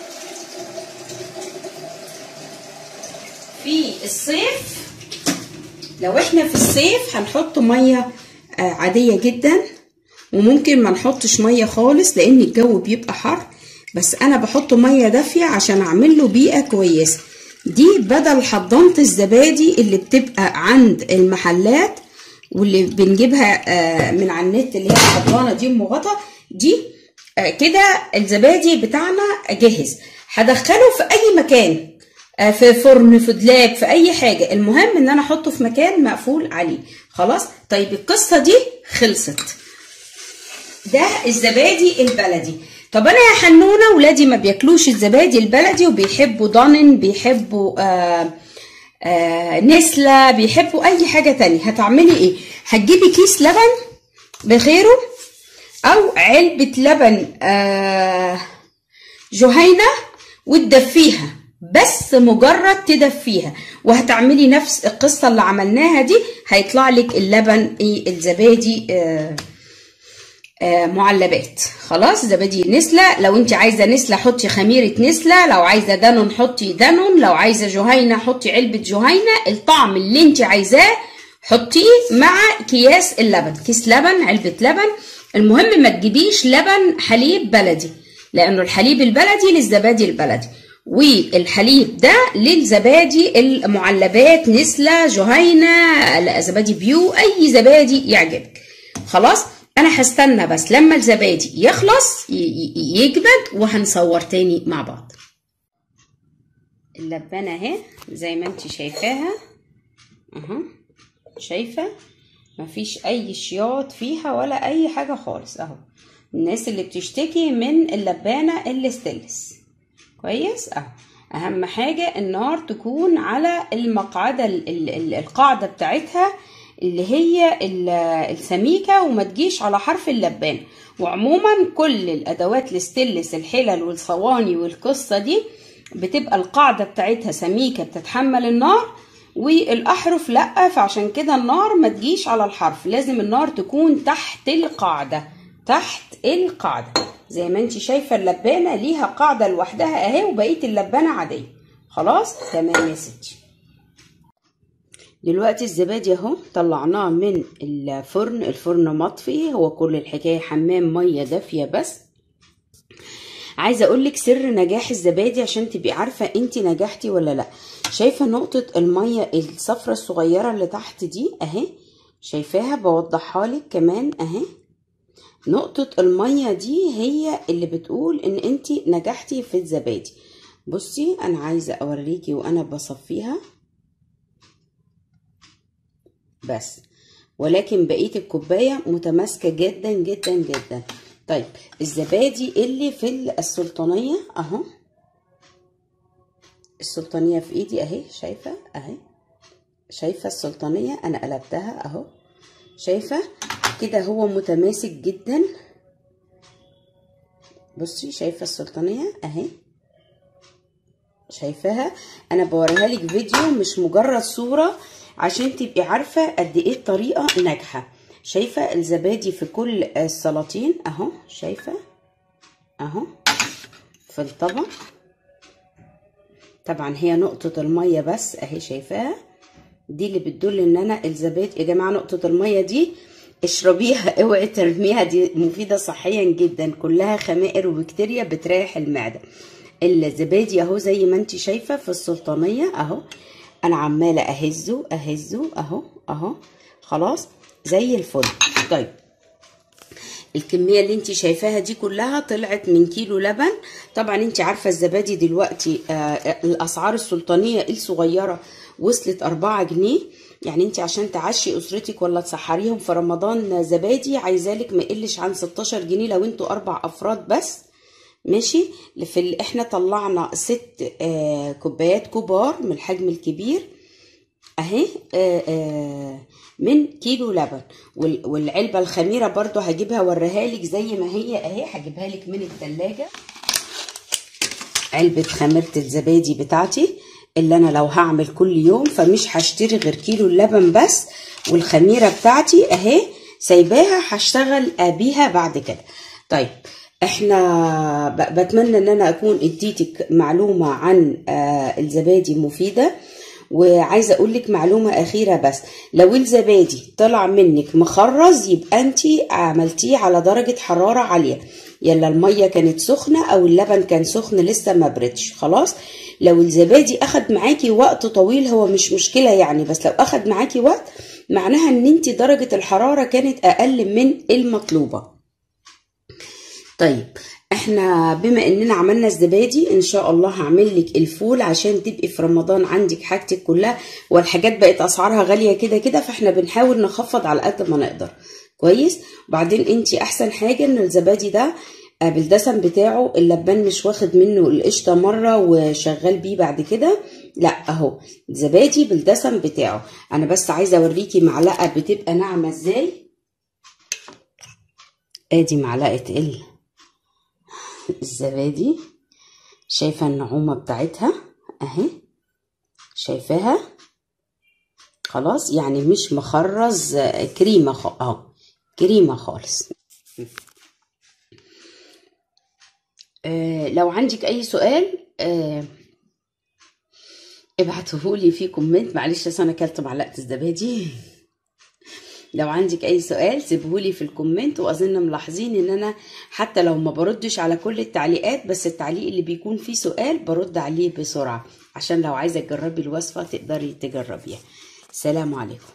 في الصيف لو احنا في الصيف هنحط ميه آه، عاديه جدا وممكن ما نحطش ميه خالص لان الجو بيبقى حر بس انا بحط ميه دافيه عشان اعمل له بيئه كويسه دي بدل حضانه الزبادي اللي بتبقى عند المحلات واللي بنجيبها آه، من على النت اللي هي الحضانه دي ام غطا دي آه، كده الزبادي بتاعنا جاهز هدخله في اي مكان آه، في فرن في دولاب في اي حاجه المهم ان انا احطه في مكان مقفول عليه خلاص طيب القصه دي خلصت ده الزبادي البلدي طب انا يا حنونه ولادي ما بياكلوش الزبادي البلدي وبيحبوا ضانن بيحبوا آه آه نسلة بيحبوا اي حاجه تانية هتعملي ايه هتجيبي كيس لبن بخيره او علبه لبن آه جهينه وتدفيها بس مجرد تدفيها وهتعملي نفس القصه اللي عملناها دي هيطلع لك اللبن ايه الزبادي آه آه، معلبات خلاص زبادي نسلة لو انت عايزة نسلة حطي خميرة نسلة لو عايزة دانون حطي دانون لو عايزة جهينة حطي علبة جهينة الطعم اللي انت عايزاه حطيه مع اكياس اللبن كيس لبن علبة لبن المهم ما تجيبيش لبن حليب بلدي لانه الحليب البلدي للزبادي البلدي والحليب ده للزبادي المعلبات نسلة جهينة لا، زبادي بيو اي زبادي يعجبك خلاص انا هستنى بس لما الزبادي يخلص ي- ي- يجمد وهنصور تاني مع بعض اللبانة اهي زي ما انت شايفاها اهو شايفة مفيش اي شياط فيها ولا اي حاجة خالص اهو الناس اللي بتشتكي من اللبانة الستيلس كويس اهو اهم حاجة النار تكون على المقعدة ال- ال- ال- القاعدة بتاعتها اللي هي ال- السميكة وما تجيش على حرف اللبان وعموما كل الادوات الستيلس الحلل والصواني والقصة دي بتبقى القاعدة بتاعتها سميكة بتتحمل النار والاحرف لا فعشان كده النار ما تجيش على الحرف لازم النار تكون تحت القاعدة تحت القاعدة زي ما انت شايفة اللبانة ليها قاعدة لوحدها اهي وبقية اللبانة عادية خلاص تمام يا ستي دلوقتي الزبادي اهو طلعناه من الفرن الفرن مطفي هو كل الحكاية حمام مية دافية بس عايزه اقول لك سر نجاح الزبادي عشان تبقي عارفه انت نجحتي ولا لا شايفه نقطه الميه الصفرة الصغيره اللي تحت دي اهي شايفاها بوضحها لك كمان اهي نقطه الميه دي هي اللي بتقول ان انت نجحتي في الزبادي بصي انا عايزه اوريكي وانا بصفيها بس ولكن بقيه الكوبايه متماسكه جدا جدا جدا طيب الزبادي اللي في السلطانيه اهو السلطانيه في ايدي اهي شايفه اهي شايفه السلطانيه انا قلبتها اهو شايفه كده هو متماسك جدا بصي شايفه السلطانيه اهي شايفاها انا بوريها لك فيديو مش مجرد صوره عشان تبقي عارفه قد ايه الطريقه ناجحه شايفه الزبادي في كل السلاطين اهو شايفه اهو في الطبق طبعا هي نقطه الميه بس اهي شايفاها دي اللي بتدل ان انا الزبادي يا جماعه نقطه الميه دي اشربيها اوعي ترميها دي مفيده صحيا جدا كلها خمائر وبكتيريا بتريح المعده الزبادي اهو زي ما انت شايفه في السلطانيه اهو انا عماله اهزه اهزه اهو اهو خلاص زي الفل طيب الكمية اللي انت شايفاها دي كلها طلعت من كيلو لبن طبعا انت عارفة الزبادي دلوقتي آه الاسعار السلطانية الصغيرة وصلت أربعة جنيه يعني انت عشان تعشي اسرتك ولا تسحريهم في رمضان زبادي عايزالك ما يقلش عن 16 جنيه لو انتوا اربع افراد بس ماشي في ال... احنا طلعنا ست آه كوبايات كبار من الحجم الكبير اهي آه، آه، من كيلو لبن وال- والعلبة الخميرة برضو هجيبها وريها لك زي ما هي اهي هجيبها لك من التلاجة علبة خميرة الزبادي بتاعتي اللي انا لو هعمل كل يوم فمش هشتري غير كيلو اللبن بس والخميرة بتاعتي اهي سايباها هشتغل بيها بعد كده طيب احنا ب- بتمنى ان انا اكون اديتك معلومة عن آه، الزبادي مفيدة وعايزه اقول لك معلومه اخيره بس لو الزبادي طلع منك مخرز يبقى انت عملتيه على درجه حراره عاليه يلا الميه كانت سخنه او اللبن كان سخن لسه ما بردش خلاص لو الزبادي اخد معاكي وقت طويل هو مش مشكله يعني بس لو اخد معاكي وقت معناها ان انت درجه الحراره كانت اقل من المطلوبه طيب احنا بما اننا عملنا الزبادي ان شاء الله هعمل لك الفول عشان تبقي في رمضان عندك حاجتك كلها والحاجات بقت اسعارها غاليه كده كده فاحنا بنحاول نخفض على قد ما نقدر كويس وبعدين انت احسن حاجه ان الزبادي ده آه، بالدسم بتاعه اللبان مش واخد منه القشطه مره وشغال بيه بعد كده لا اهو زبادي بالدسم بتاعه انا بس عايزه اوريكي معلقه بتبقى ناعمه ازاي ادي معلقه ال الزبادي شايفة النعومة بتاعتها اهي شايفاها خلاص يعني مش مخرز آه، كريمة خ... اهو كريمة خالص آه لو عندك اي سؤال آه ابعتهولي في كومنت معلش أصل انا اكلت معلقة الزبادي لو عندك اي سؤال سيبهولي في الكومنت واظن ملاحظين ان انا حتى لو ما بردش على كل التعليقات بس التعليق اللي بيكون فيه سؤال برد عليه بسرعة عشان لو عايزة تجربي الوصفة تقدري تجربيها سلام عليكم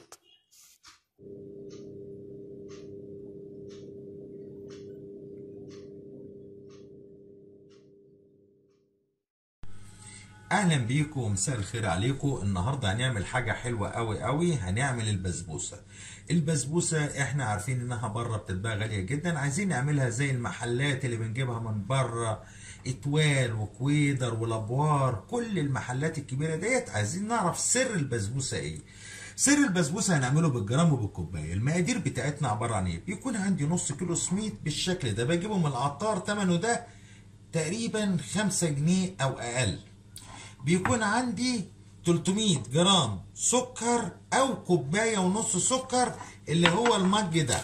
اهلا بيكم ومساء الخير عليكم النهارده هنعمل حاجه حلوه قوي قوي هنعمل البسبوسه البسبوسه احنا عارفين انها بره بتتباع غاليه جدا عايزين نعملها زي المحلات اللي بنجيبها من بره اتوال وكويدر ولابوار كل المحلات الكبيره ديت عايزين نعرف سر البسبوسه ايه سر البسبوسه هنعمله بالجرام وبالكوبايه المقادير بتاعتنا عباره عن ايه بيكون عندي نص كيلو سميد بالشكل ده بجيبه من العطار ثمنه ده تقريبا 5 جنيه او اقل بيكون عندي 300 جرام سكر او كوبايه ونص سكر اللي هو المج ده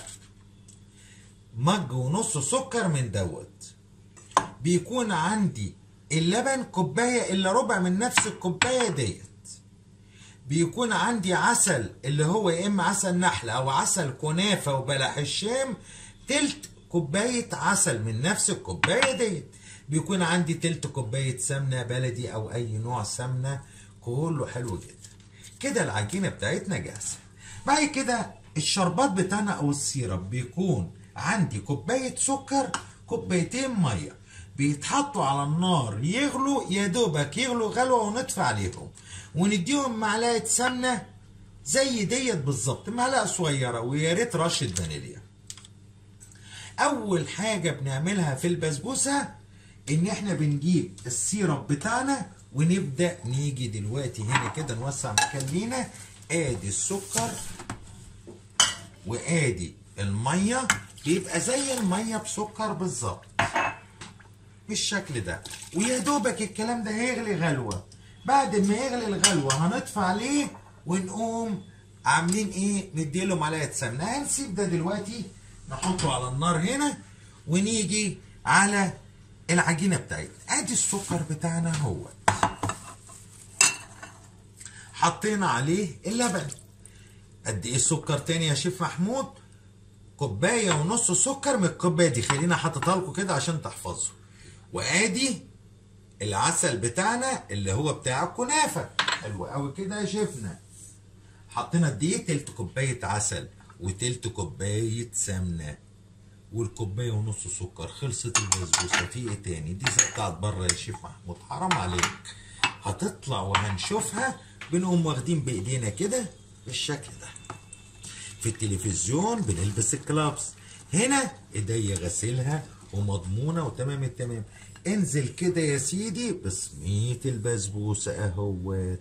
مج ونص سكر من دوت بيكون عندي اللبن كوبايه الا ربع من نفس الكوبايه ديت بيكون عندي عسل اللي هو يا اما عسل نحل او عسل كنافه وبلح الشام تلت كوبايه عسل من نفس الكوبايه ديت بيكون عندي تلت كوبايه سمنه بلدي او اي نوع سمنه كله حلو جدا كده العجينه بتاعتنا جاهزه بعد كده الشربات بتاعنا او السيرب بيكون عندي كوبايه سكر كوبايتين ميه بيتحطوا على النار يغلوا يا دوبك يغلوا غلوه ونطفي عليهم ونديهم معلقه سمنه زي ديت بالظبط معلقه صغيره ويا ريت رشه فانيليا اول حاجه بنعملها في البسبوسه ان احنا بنجيب السيرب بتاعنا ونبدا نيجي دلوقتي هنا كده نوسع مكان لينا ادي السكر وادي الميه بيبقى زي الميه بسكر بالظبط بالشكل ده ويا دوبك الكلام ده هيغلي غلوه بعد ما يغلي الغلوه هنطفي عليه ونقوم عاملين ايه نديله معلقه سمنه هنسيب ده دلوقتي نحطه على النار هنا ونيجي على العجينه بتاعتنا ادي السكر بتاعنا هو حطينا عليه اللبن قد ايه السكر تاني يا شيف محمود كوبايه ونص سكر من الكوبايه دي خلينا حاططها لكم كده عشان تحفظوا وادي العسل بتاعنا اللي هو بتاع الكنافه حلو قوي كده يا شيفنا حطينا قد ايه تلت كوبايه عسل وتلت كوبايه سمنه والكوبايه ونص سكر خلصت البسبوسه في ايه تاني دي زي بتاعت بره يا شيف محمود حرام عليك هتطلع وهنشوفها بنقوم واخدين بايدينا كده بالشكل ده في التلفزيون بنلبس الكلابس هنا ايديا غسلها ومضمونه وتمام التمام انزل كده يا سيدي بصمية البسبوسه اهوت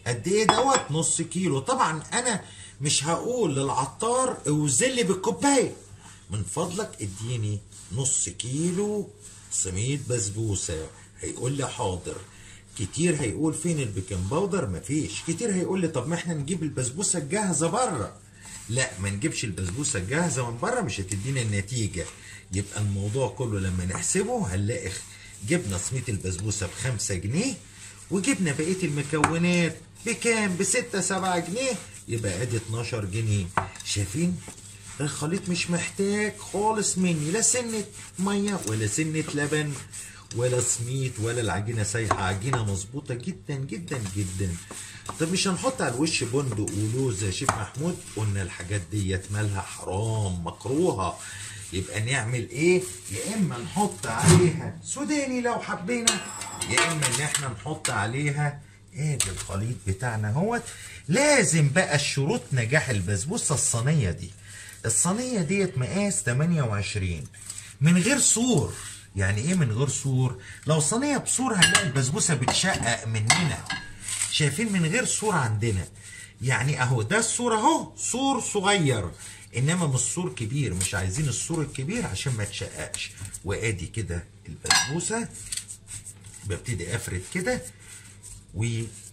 قد ايه دوت نص كيلو طبعا انا مش هقول للعطار اوزن لي بالكوبايه من فضلك اديني نص كيلو سميد بسبوسه هيقول لي حاضر كتير هيقول فين البيكنج باودر مفيش كتير هيقول لي طب ما احنا نجيب البسبوسه الجاهزه بره لا ما نجيبش البسبوسه الجاهزه من بره مش هتدينا النتيجه يبقى الموضوع كله لما نحسبه هنلاقي جبنا صميت البسبوسه بخمسة جنيه وجبنا بقيه المكونات بكام بستة سبعة جنيه يبقى ادي 12 جنيه شايفين الخليط مش محتاج خالص مني لا سنة مية ولا سنة لبن ولا سميت ولا العجينة سايحة عجينة مظبوطة جدا جدا جدا طب مش هنحط على الوش بندق ولوز يا شيف محمود قلنا الحاجات ديت مالها حرام مكروهة يبقى نعمل ايه يا اما نحط عليها سوداني لو حبينا يا اما ان احنا نحط عليها ادي الخليط بتاعنا اهوت لازم بقى الشروط نجاح البسبوسه الصينيه دي الصينيه ديت مقاس 28 من غير سور يعني ايه من غير سور لو صينيه بسور هنلاقي البسبوسه بتشقق مننا شايفين من غير سور عندنا يعني اهو ده السور اهو سور صغير انما مش سور كبير مش عايزين السور الكبير عشان ما تشققش وادي كده البسبوسه ببتدي افرد كده و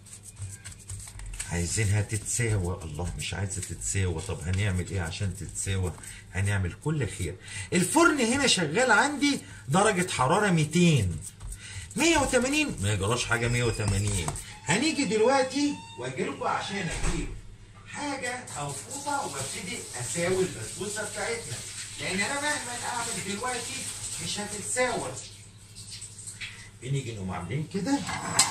عايزينها تتساوى الله مش عايزه تتساوى طب هنعمل ايه عشان تتساوى هنعمل كل خير الفرن هنا شغال عندي درجه حراره 200 180 ما يجراش حاجه 180 هنيجي دلوقتي واجي لكم عشان اجيب حاجه او فوطه وببتدي اساوي البسبوسه بتاعتنا لان انا مهما اعمل دلوقتي مش هتتساوى بنيجي نقوم عاملين كده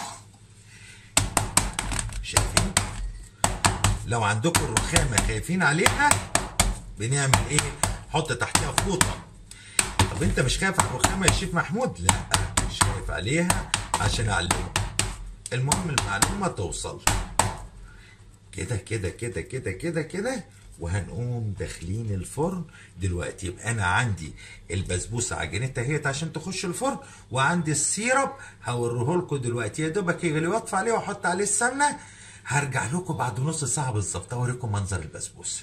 شايفين لو عندكم الرخامه خايفين عليها بنعمل ايه حط تحتها فوطه طب انت مش خايف على الرخامه يا شيف محمود لا مش خايف عليها عشان اعلمك المهم المعلومه توصل كده كده كده كده كده كده وهنقوم داخلين الفرن دلوقتي يبقى انا عندي البسبوسه عجينتها اهيت عشان تخش الفرن وعندي السيرب هوريه لكم دلوقتي يا دوبك يغلي واطفي عليه واحط عليه السمنه هرجع لكم بعد نص ساعه بالظبط اوريكم منظر البسبوسه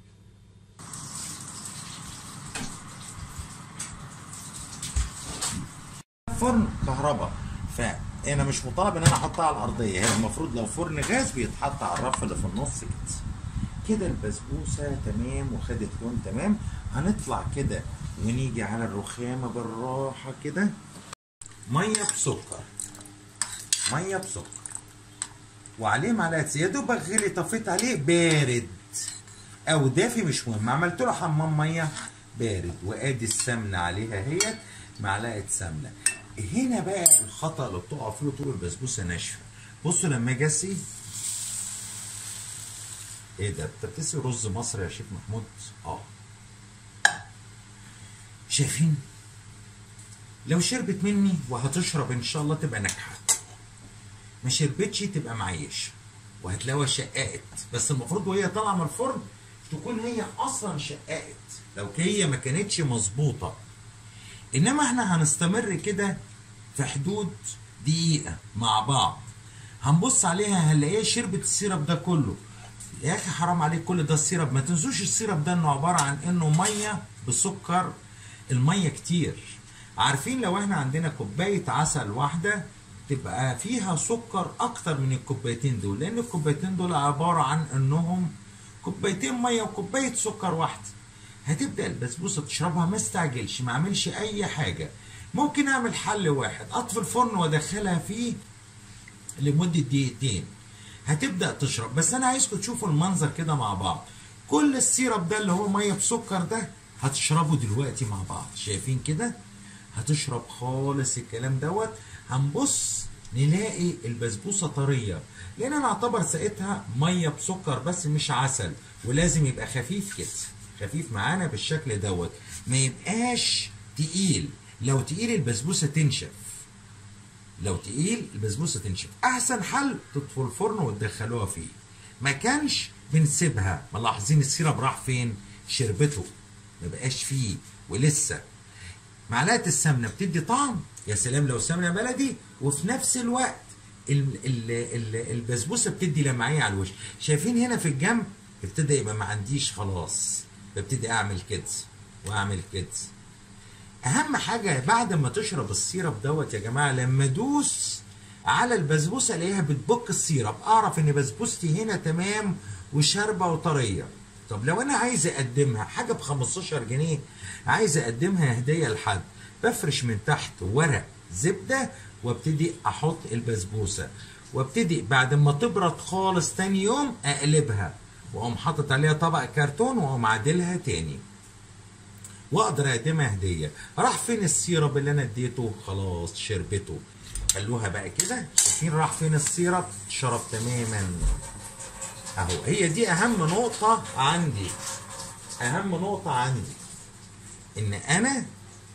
فرن كهرباء فانا مش مطالب ان انا احطها على الارضيه هي المفروض لو فرن غاز بيتحط على الرف اللي في النص كده كده البسبوسه تمام وخدت لون تمام هنطلع كده ونيجي على الرخامه بالراحه كده ميه بسكر ميه بسكر وعليه معلقه يا دوبك غلي طفيت عليه بارد او دافي مش مهم عملت له حمام ميه بارد وادي السمنه عليها اهيت معلقه سمنه هنا بقى الخطا اللي بتقع فيه طول البسبوسه ناشفه بصوا لما اجي اسقي ايه ده انت بتسقي رز مصري يا شيخ محمود اه شايفين لو شربت مني وهتشرب ان شاء الله تبقى ناجحه ما شربتش تبقى معيش وهتلاقيها شققت بس المفروض وهي طالعه من الفرن تكون هي اصلا شققت لو هي ما كانتش مظبوطه انما احنا هنستمر كده في حدود دقيقه مع بعض هنبص عليها هنلاقيها شربت السيرب ده كله يا اخي حرام عليك كل ده السيرب ما تنسوش السيرب ده انه عباره عن انه ميه بسكر الميه كتير عارفين لو احنا عندنا كوبايه عسل واحده تبقى فيها سكر اكتر من الكوبايتين دول لان الكوبايتين دول عباره عن انهم كوبايتين ميه وكوبايه سكر واحده هتبدا البسبوسه تشربها ما استعجلش ما اعملش اي حاجه ممكن اعمل حل واحد اطفي الفرن وادخلها فيه لمده دقيقتين هتبدا تشرب بس انا عايزكم تشوفوا المنظر كده مع بعض كل السيرب ده اللي هو ميه بسكر ده هتشربه دلوقتي مع بعض شايفين كده هتشرب خالص الكلام دوت هنبص نلاقي البسبوسه طريه لان انا اعتبر سقيتها ميه بسكر بس مش عسل ولازم يبقى خفيف كده خفيف معانا بالشكل دوت ما يبقاش تقيل لو تقيل البسبوسه تنشف لو تقيل البسبوسه تنشف احسن حل تطفوا الفرن وتدخلوها فيه ما كانش بنسيبها ملاحظين السيرب راح فين شربته ما بقاش فيه ولسه معلقه السمنه بتدي طعم يا سلام لو سمنه بلدي وفي نفس الوقت ال- ال- ال- البسبوسه بتدي لمعيه على الوش شايفين هنا في الجنب ابتدى يبقى ما عنديش خلاص ببتدي اعمل كده واعمل كده اهم حاجه بعد ما تشرب السيرب دوت يا جماعه لما ادوس على البسبوسه الاقيها بتبك السيرب اعرف ان بسبوستي هنا تمام وشاربه وطريه طب لو انا عايز اقدمها حاجه ب 15 جنيه عايز اقدمها هديه لحد بفرش من تحت ورق زبده وابتدي احط البسبوسه وابتدي بعد ما تبرد خالص تاني يوم اقلبها واقوم حاطط عليها طبق كرتون واقوم عادلها تاني واقدر اقدمها هديه راح فين السيرب اللي انا اديته خلاص شربته خلوها بقى كده شايفين راح فين السيرب شرب تماما اهو هي دي اهم نقطه عندي اهم نقطه عندي ان انا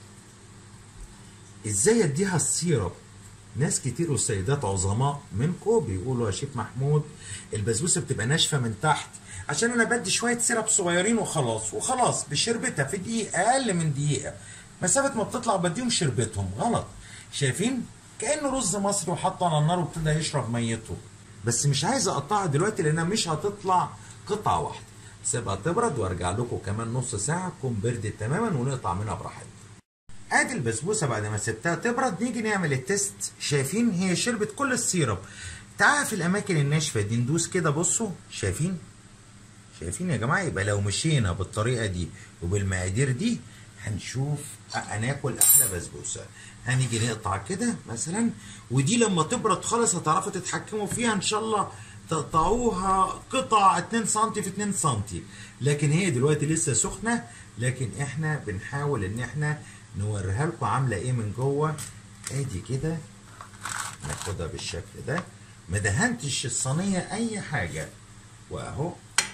ازاي اديها السيرب ناس كتير والسيدات عظماء منكم بيقولوا يا شيخ محمود البسبوسه بتبقى ناشفه من تحت عشان انا بدي شويه سيرب صغيرين وخلاص وخلاص بشربتها في دقيقه اقل من دقيقه مسافه ما بتطلع بديهم شربتهم غلط شايفين كانه رز مصري وحطه على النار وابتدى يشرب ميته بس مش عايز اقطعها دلوقتي لانها مش هتطلع قطعه واحده سيبها تبرد وارجع لكم كمان نص ساعه تكون بردت تماما ونقطع منها براحتنا ادي البسبوسه بعد ما سبتها تبرد نيجي نعمل التيست شايفين هي شربت كل السيرب تعال في الاماكن الناشفه دي ندوس كده بصوا شايفين شايفين يا جماعه يبقى لو مشينا بالطريقه دي وبالمقادير دي هنشوف هناكل احلى بسبوسه هنيجي نقطع كده مثلا ودي لما تبرد خالص هتعرفوا تتحكموا فيها ان شاء الله تقطعوها قطع 2 سم في 2 سم لكن هي دلوقتي لسه سخنه لكن احنا بنحاول ان احنا نوريها لكم عامله ايه من جوه ادي كده ناخدها بالشكل ده ما دهنتش الصينيه اي حاجه واهو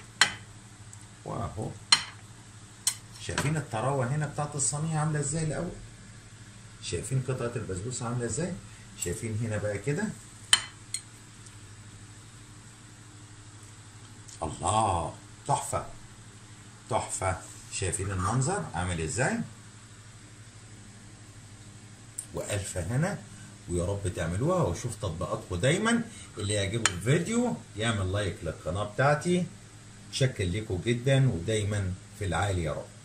واهو شايفين الطراوه هنا بتاعت الصينيه عامله ازاي الاول شايفين قطعه البسبوسه عامله ازاي شايفين هنا بقى كده الله تحفه تحفه شايفين المنظر عامل ازاي والف هنا ويا رب تعملوها واشوف تطبيقاتكم دايما اللي يعجبه الفيديو يعمل لايك للقناه بتاعتي شكر لكم جدا ودايما في العالي يا رب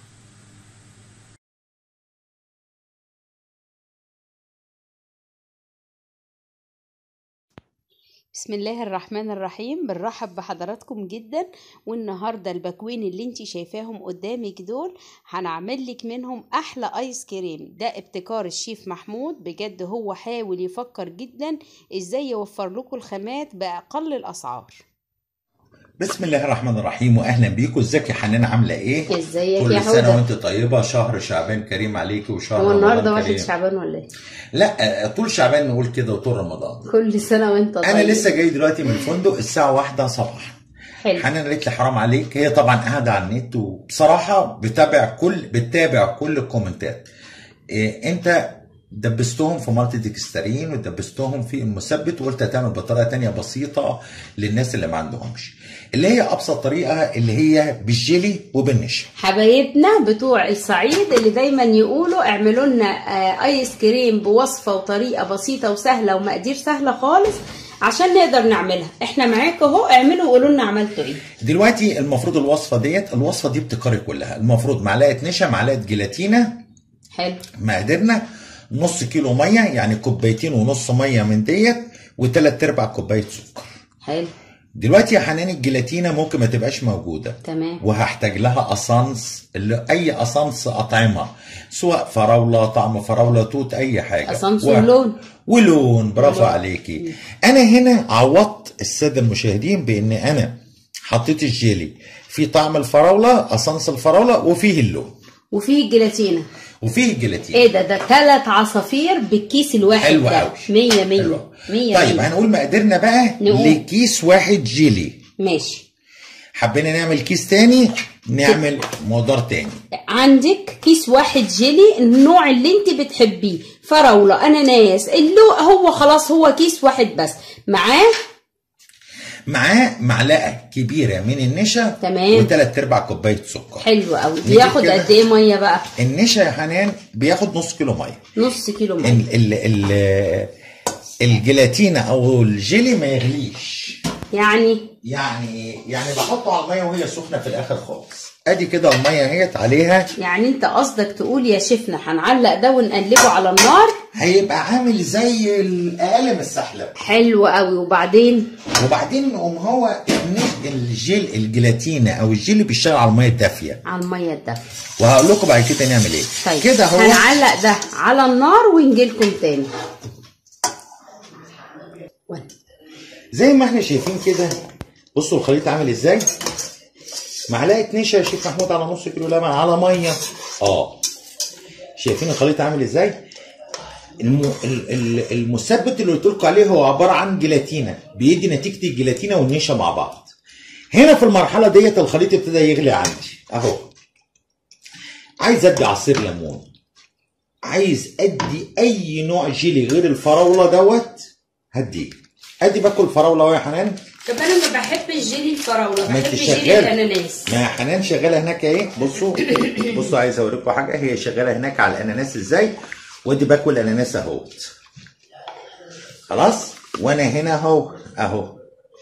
بسم الله الرحمن الرحيم بنرحب بحضراتكم جدا والنهارده البكوين اللي انت شايفاهم قدامك دول هنعمل لك منهم احلى ايس كريم ده ابتكار الشيف محمود بجد هو حاول يفكر جدا ازاي يوفر لكم الخامات باقل الاسعار بسم الله الرحمن الرحيم واهلا بيكم ازيك يا حنان عامله ايه ازيك كل يا سنه حوده وانت طيبه شهر شعبان كريم عليكي وشهر هو النهارده رمضان واحد كريم شعبان ولا ايه لا طول شعبان نقول كده وطول رمضان كل سنه وانت طيب انا لسه جاي دلوقتي من الفندق الساعه واحدة صباحا حلو حنان قالت لي حرام عليك هي طبعا قاعده على النت وبصراحه بتابع كل بتتابع كل الكومنتات إيه انت دبستهم في مالتي ديكسترين ودبستهم في المثبت وقلت هتعمل بطريقه تانية بسيطه للناس اللي ما عندهمش اللي هي ابسط طريقه اللي هي بالجيلي وبالنشا حبايبنا بتوع الصعيد اللي دايما يقولوا اعملوا لنا آه، ايس كريم بوصفه وطريقه بسيطه وسهله ومقادير سهله خالص عشان نقدر نعملها احنا معاكم اهو اعملوا وقولوا لنا عملتوا ايه دلوقتي المفروض الوصفه ديت الوصفه دي ابتكاري كلها المفروض معلقه نشا معلقه جيلاتينا حلو مقاديرنا نص كيلو ميه يعني كوبايتين ونص ميه من ديت وثلاث ارباع كوبايه سكر حلو دلوقتي يا حنان الجيلاتينا ممكن ما تبقاش موجوده تمام وهحتاج لها اسانس اللي اي اسانس اطعمه سواء فراوله طعم فراوله توت اي حاجه اسانس و- ولون ولون برافو ولون. عليكي انا هنا عوضت الساده المشاهدين بان انا حطيت الجيلي في طعم الفراوله اسانس الفراوله وفيه اللون وفيه الجيلاتينا وفيه الجيلاتين ايه ده ده ثلاث عصافير بالكيس الواحد حلو ده أوي. 100 حلو 100 أوي. 100 طيب 100 هنقول مقاديرنا بقى نقول. لكيس واحد جيلي ماشي حبينا نعمل كيس تاني نعمل مقدار تاني عندك كيس واحد جيلي النوع اللي انت بتحبيه فراولة اناناس اللو هو خلاص هو كيس واحد بس معاه معاه معلقه كبيره من النشا تمام. وثلاث ارباع كوبايه سكر حلو قوي نجيب بياخد كده. قد ايه ميه بقى النشا يا حنان بياخد نص كيلو ميه نص كيلو ميه ال ال ال الجيلاتينا او الجيلي ما يغليش يعني يعني يعني بحطه على الميه وهي سخنه في الاخر خالص ادي كده الميه اهيت عليها يعني انت قصدك تقول يا شيفنا هنعلق ده ونقلبه على النار هيبقى عامل زي الاقل من السحلب حلو قوي وبعدين وبعدين نقوم هو الن- الجيل الجيلاتينا او الجيلي بيشتغل على الميه الدافيه على الميه الدافيه وهقول لكم بعد كده نعمل ايه طيب كده هو هنعلق ده على النار ونجيلكم تاني زي ما احنا شايفين كده بصوا الخليط عامل ازاي معلقه نشا يا شيخ محمود على نص كيلو لبن على ميه اه شايفين الخليط عامل ازاي الم... ال- ال- المثبت اللي قلت لكم عليه هو عباره عن جيلاتينا بيدي نتيجه الجيلاتينا والنشا مع بعض هنا في المرحله ديت الخليط ابتدى يغلي عندي اهو عايز ادي عصير ليمون عايز ادي اي نوع جيلي غير الفراوله دوت هديه ادي باكل فراوله أهو يا حنان طب انا ما بحبش جيلي الفراوله ما انت بحب جيلي شغالة. الاناناس ما حنان شغاله هناك اهي بصوا بصوا عايز اوريكم حاجه هي شغاله هناك على الاناناس ازاي وادي باكل اناناس اهوت خلاص وانا هنا اهو اهو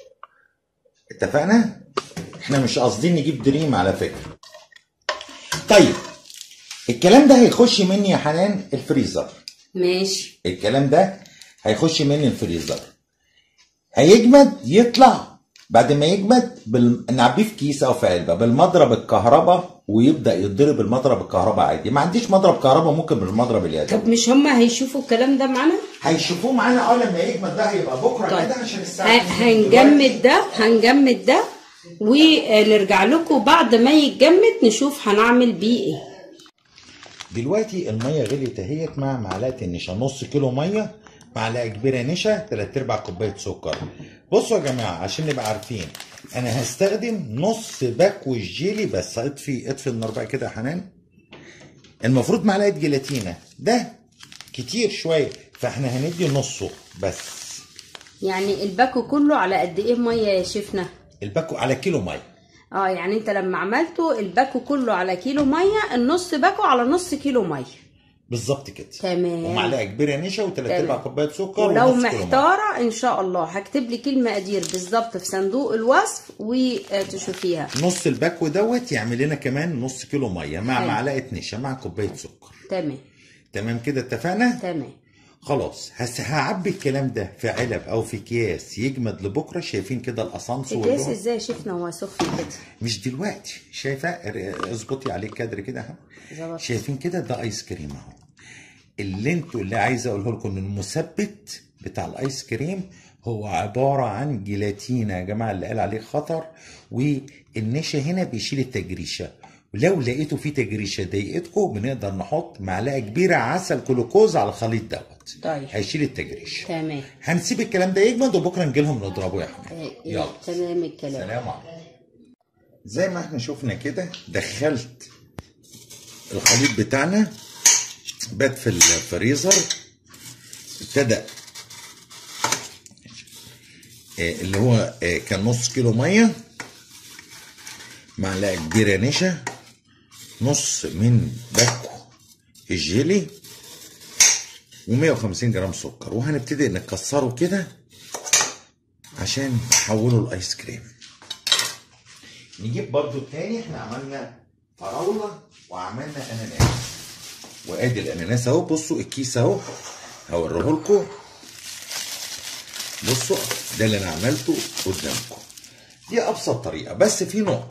اتفقنا احنا مش قاصدين نجيب دريم على فكره طيب الكلام ده هيخش مني يا حنان الفريزر ماشي الكلام ده هيخش مني الفريزر هيجمد يطلع بعد ما يجمد بال... نعبيه في كيس او في علبه بالمضرب الكهرباء ويبدا يتضرب المضرب الكهرباء عادي ما عنديش مضرب كهرباء ممكن بالمضرب اليدوي طب مش هما هيشوفوا الكلام ده معانا هيشوفوه معانا اه لما يجمد ده هيبقى بكره طيب كده عشان الساعه ه- 2 هنجمد ده هنجمد ده ونرجع لكم بعد ما يتجمد نشوف هنعمل بيه ايه دلوقتي الميه غليت اهيت مع معلقه النشا نص كيلو ميه معلقه كبيره نشا تلات ارباع كوبايه سكر بصوا يا جماعه عشان نبقى عارفين انا هستخدم نص باكو الجيلي بس اطفي اطفي النار بقى كده يا حنان المفروض معلقه جيلاتينا ده كتير شويه فاحنا هندي نصه بس يعني الباكو كله على قد ايه ميه يا شيفنا الباكو على كيلو ميه اه يعني انت لما عملته الباكو كله على كيلو ميه النص باكو على نص كيلو ميه بالظبط كده تمام. ومعلقه كبيره نشا وتلات تمام. ارباع كوبايه سكر ولو ونص كيلو مية. محتاره ان شاء الله هكتب لك المقادير بالظبط في صندوق الوصف وتشوفيها نص الباكو دوت يعمل لنا كمان نص كيلو ميه مع حلو. معلقه نشا مع كوبايه سكر تمام تمام كده اتفقنا تمام خلاص هس هعبي الكلام ده في علب او في اكياس يجمد لبكره شايفين كده الاسانس الكاس واللون ازاي شفنا هو سخن كده مش دلوقتي شايفه ار- اظبطي عليه كادر كده اهو ظبط. شايفين كده ده ايس كريم اهو اللي انتوا اللي عايز اقوله لكم ان المثبت بتاع الايس كريم هو عباره عن جيلاتينا يا جماعه اللي قال عليه خطر والنشا هنا بيشيل التجريشه ولو لقيتوا فيه تجريشه ضايقتكم بنقدر نحط معلقه كبيره عسل جلوكوز على الخليط دوت طيب. هيشيل التجريشه تمام هنسيب الكلام ده يجمد وبكره نجي لهم نضربه يا حبيبي آه، يلا تمام الكلام سلام عليكم زي ما احنا شفنا كده دخلت الخليط بتاعنا بات في الفريزر ابتدى آه، اللي هو آه، كان نص كيلو ميه معلقه كبيره نشا نص من باكو الجيلي و150 جرام سكر وهنبتدي نكسره كده عشان نحوله لايس كريم نجيب برضو التاني احنا عملنا فراولة وعملنا اناناس وادي الاناناس اهو بصوا الكيس اهو هوريه لكم بصوا ده اللي انا عملته قدامكم دي ابسط طريقه بس في نقطه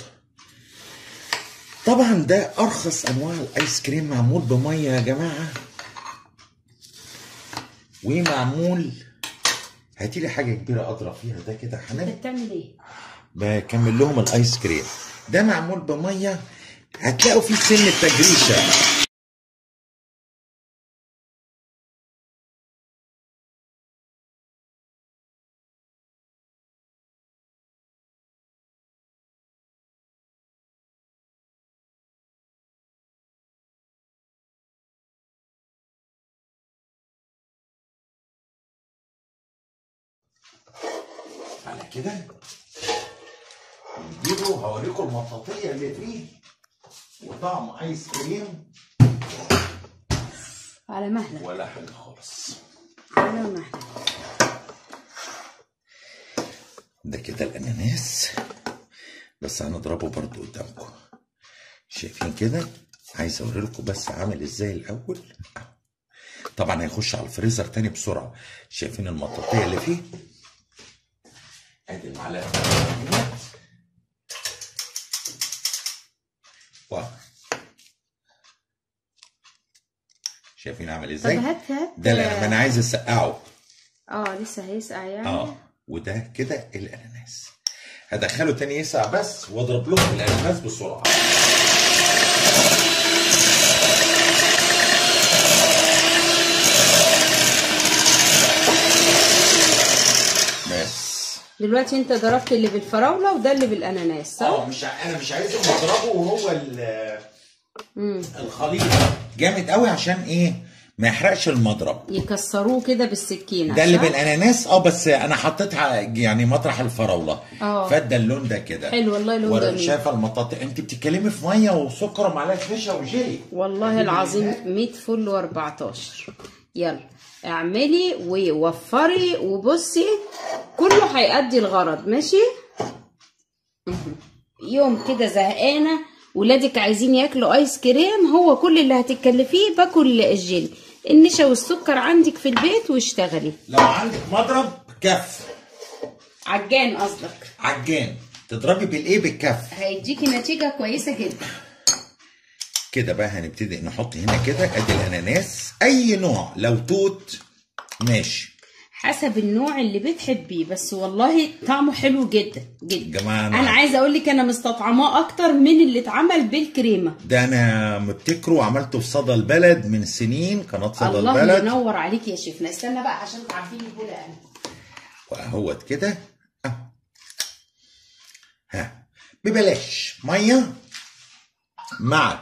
طبعا ده ارخص انواع الايس كريم معمول بميه يا جماعه ومعمول هاتي لي حاجه كبيره اضرب فيها ده كده حنان انت بتعمل ايه؟ بكمل لهم الايس كريم ده معمول بميه هتلاقوا فيه سن التجريشه على كده نجيبه هوريكم المطاطية اللي فيه وطعم ايس كريم على مهلك ولا حاجة خالص على مهلك ده كده الاناناس بس هنضربه برضو قدامكم شايفين كده عايز اوريلكم بس عامل ازاي الاول أهو. طبعا هيخش على الفريزر تاني بسرعه شايفين المطاطيه اللي فيه ادي المعلقه واو شايفين عامل طب ازاي هات هات ده لا انا عايز اسقعه اه لسه هيسقع يعني اه وده كده الاناناس هدخله تاني يسقع بس واضرب لكم الاناناس بسرعه بس دلوقتي انت ضربت اللي بالفراوله وده اللي بالاناناس صح؟ اه مش ع- انا مش عايزهم يضربوا وهو ال- امم الخليط جامد قوي عشان ايه ما يحرقش المضرب يكسروه كده بالسكينه ده اللي صح؟ بالاناناس اه بس انا حطيتها يعني مطرح الفراوله اه. فادى اللون ده كده حلو والله لون ورا- جميل شايفه المطاطا انت بتتكلمي في ميه وسكر ومعلقه نشا وجيلي والله العظيم 100 فل و14 يلا اعملي ووفري وبصي كله هيأدي الغرض ماشي مهم. يوم كده زهقانه ولادك عايزين ياكلوا ايس كريم هو كل اللي هتتكلفيه باكل الجيلي النشا والسكر عندك في البيت واشتغلي لو عندك مضرب كف عجان قصدك عجان تضربي بالايه بالكف هيديكي نتيجه كويسه جدا كده بقى هنبتدي نحط هنا كده ادي الاناناس اي نوع لو توت ماشي حسب النوع اللي بتحبيه بس والله طعمه حلو جدا جدا جماعه انا عايزه اقول لك انا مستطعماه اكتر من اللي اتعمل بالكريمه ده انا مبتكره وعملته في صدى البلد من سنين قناه صدى الله البلد ينور عليك يا شيفنا استنى بقى عشان تعرفيني البوله انا واهوت كده أهو. ها ببلاش ميه مع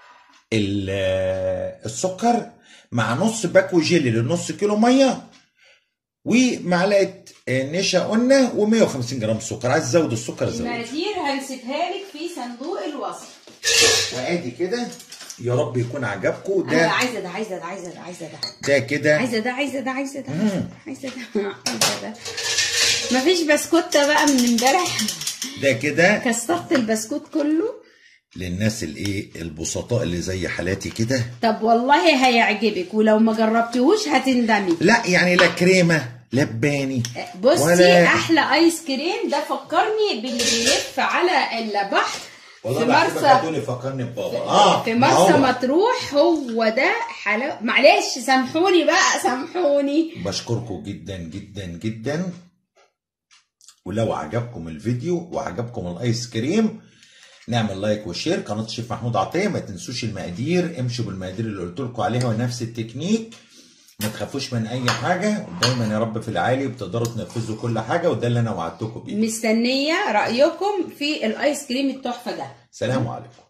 ال- السكر مع نص باكو جيلي لنص كيلو ميه ومعلقه نشا قلنا و150 جرام سكر عايز تزود السكر زود المقادير هنسيبها لك في صندوق الوصف وادي كده يا رب يكون عجبكم انا ده عايزه ده عايزه ده عايزه ده عايزه ده ده كده عايزه ده عايزه ده عايزه ده مم. عايزه ده عايزه ده مفيش بسكوته بقى من امبارح ده كده كسرت البسكوت كله للناس الايه البسطاء اللي زي حالاتي كده طب والله هيعجبك ولو ما جربتهوش هتندمي لا يعني لا كريمه لا باني بصي ولا- احلى ايس كريم ده فكرني باللي بيلف على البحر في مرسى مرسى فكرني ببابا اه في ما مرسى هو. مطروح هو ده حلاوه معلش سامحوني بقى سامحوني بشكركم جدا جدا جدا ولو عجبكم الفيديو وعجبكم الايس كريم نعمل لايك وشير قناه الشيف محمود عطيه ما تنسوش المقادير امشوا بالمقادير اللي قلت لكم عليها ونفس التكنيك ما تخافوش من اي حاجه ودايما يا رب في العالي بتقدروا تنفذوا كل حاجه وده اللي انا وعدتكم بيه مستنيه رايكم في الايس كريم التحفه ده سلام عليكم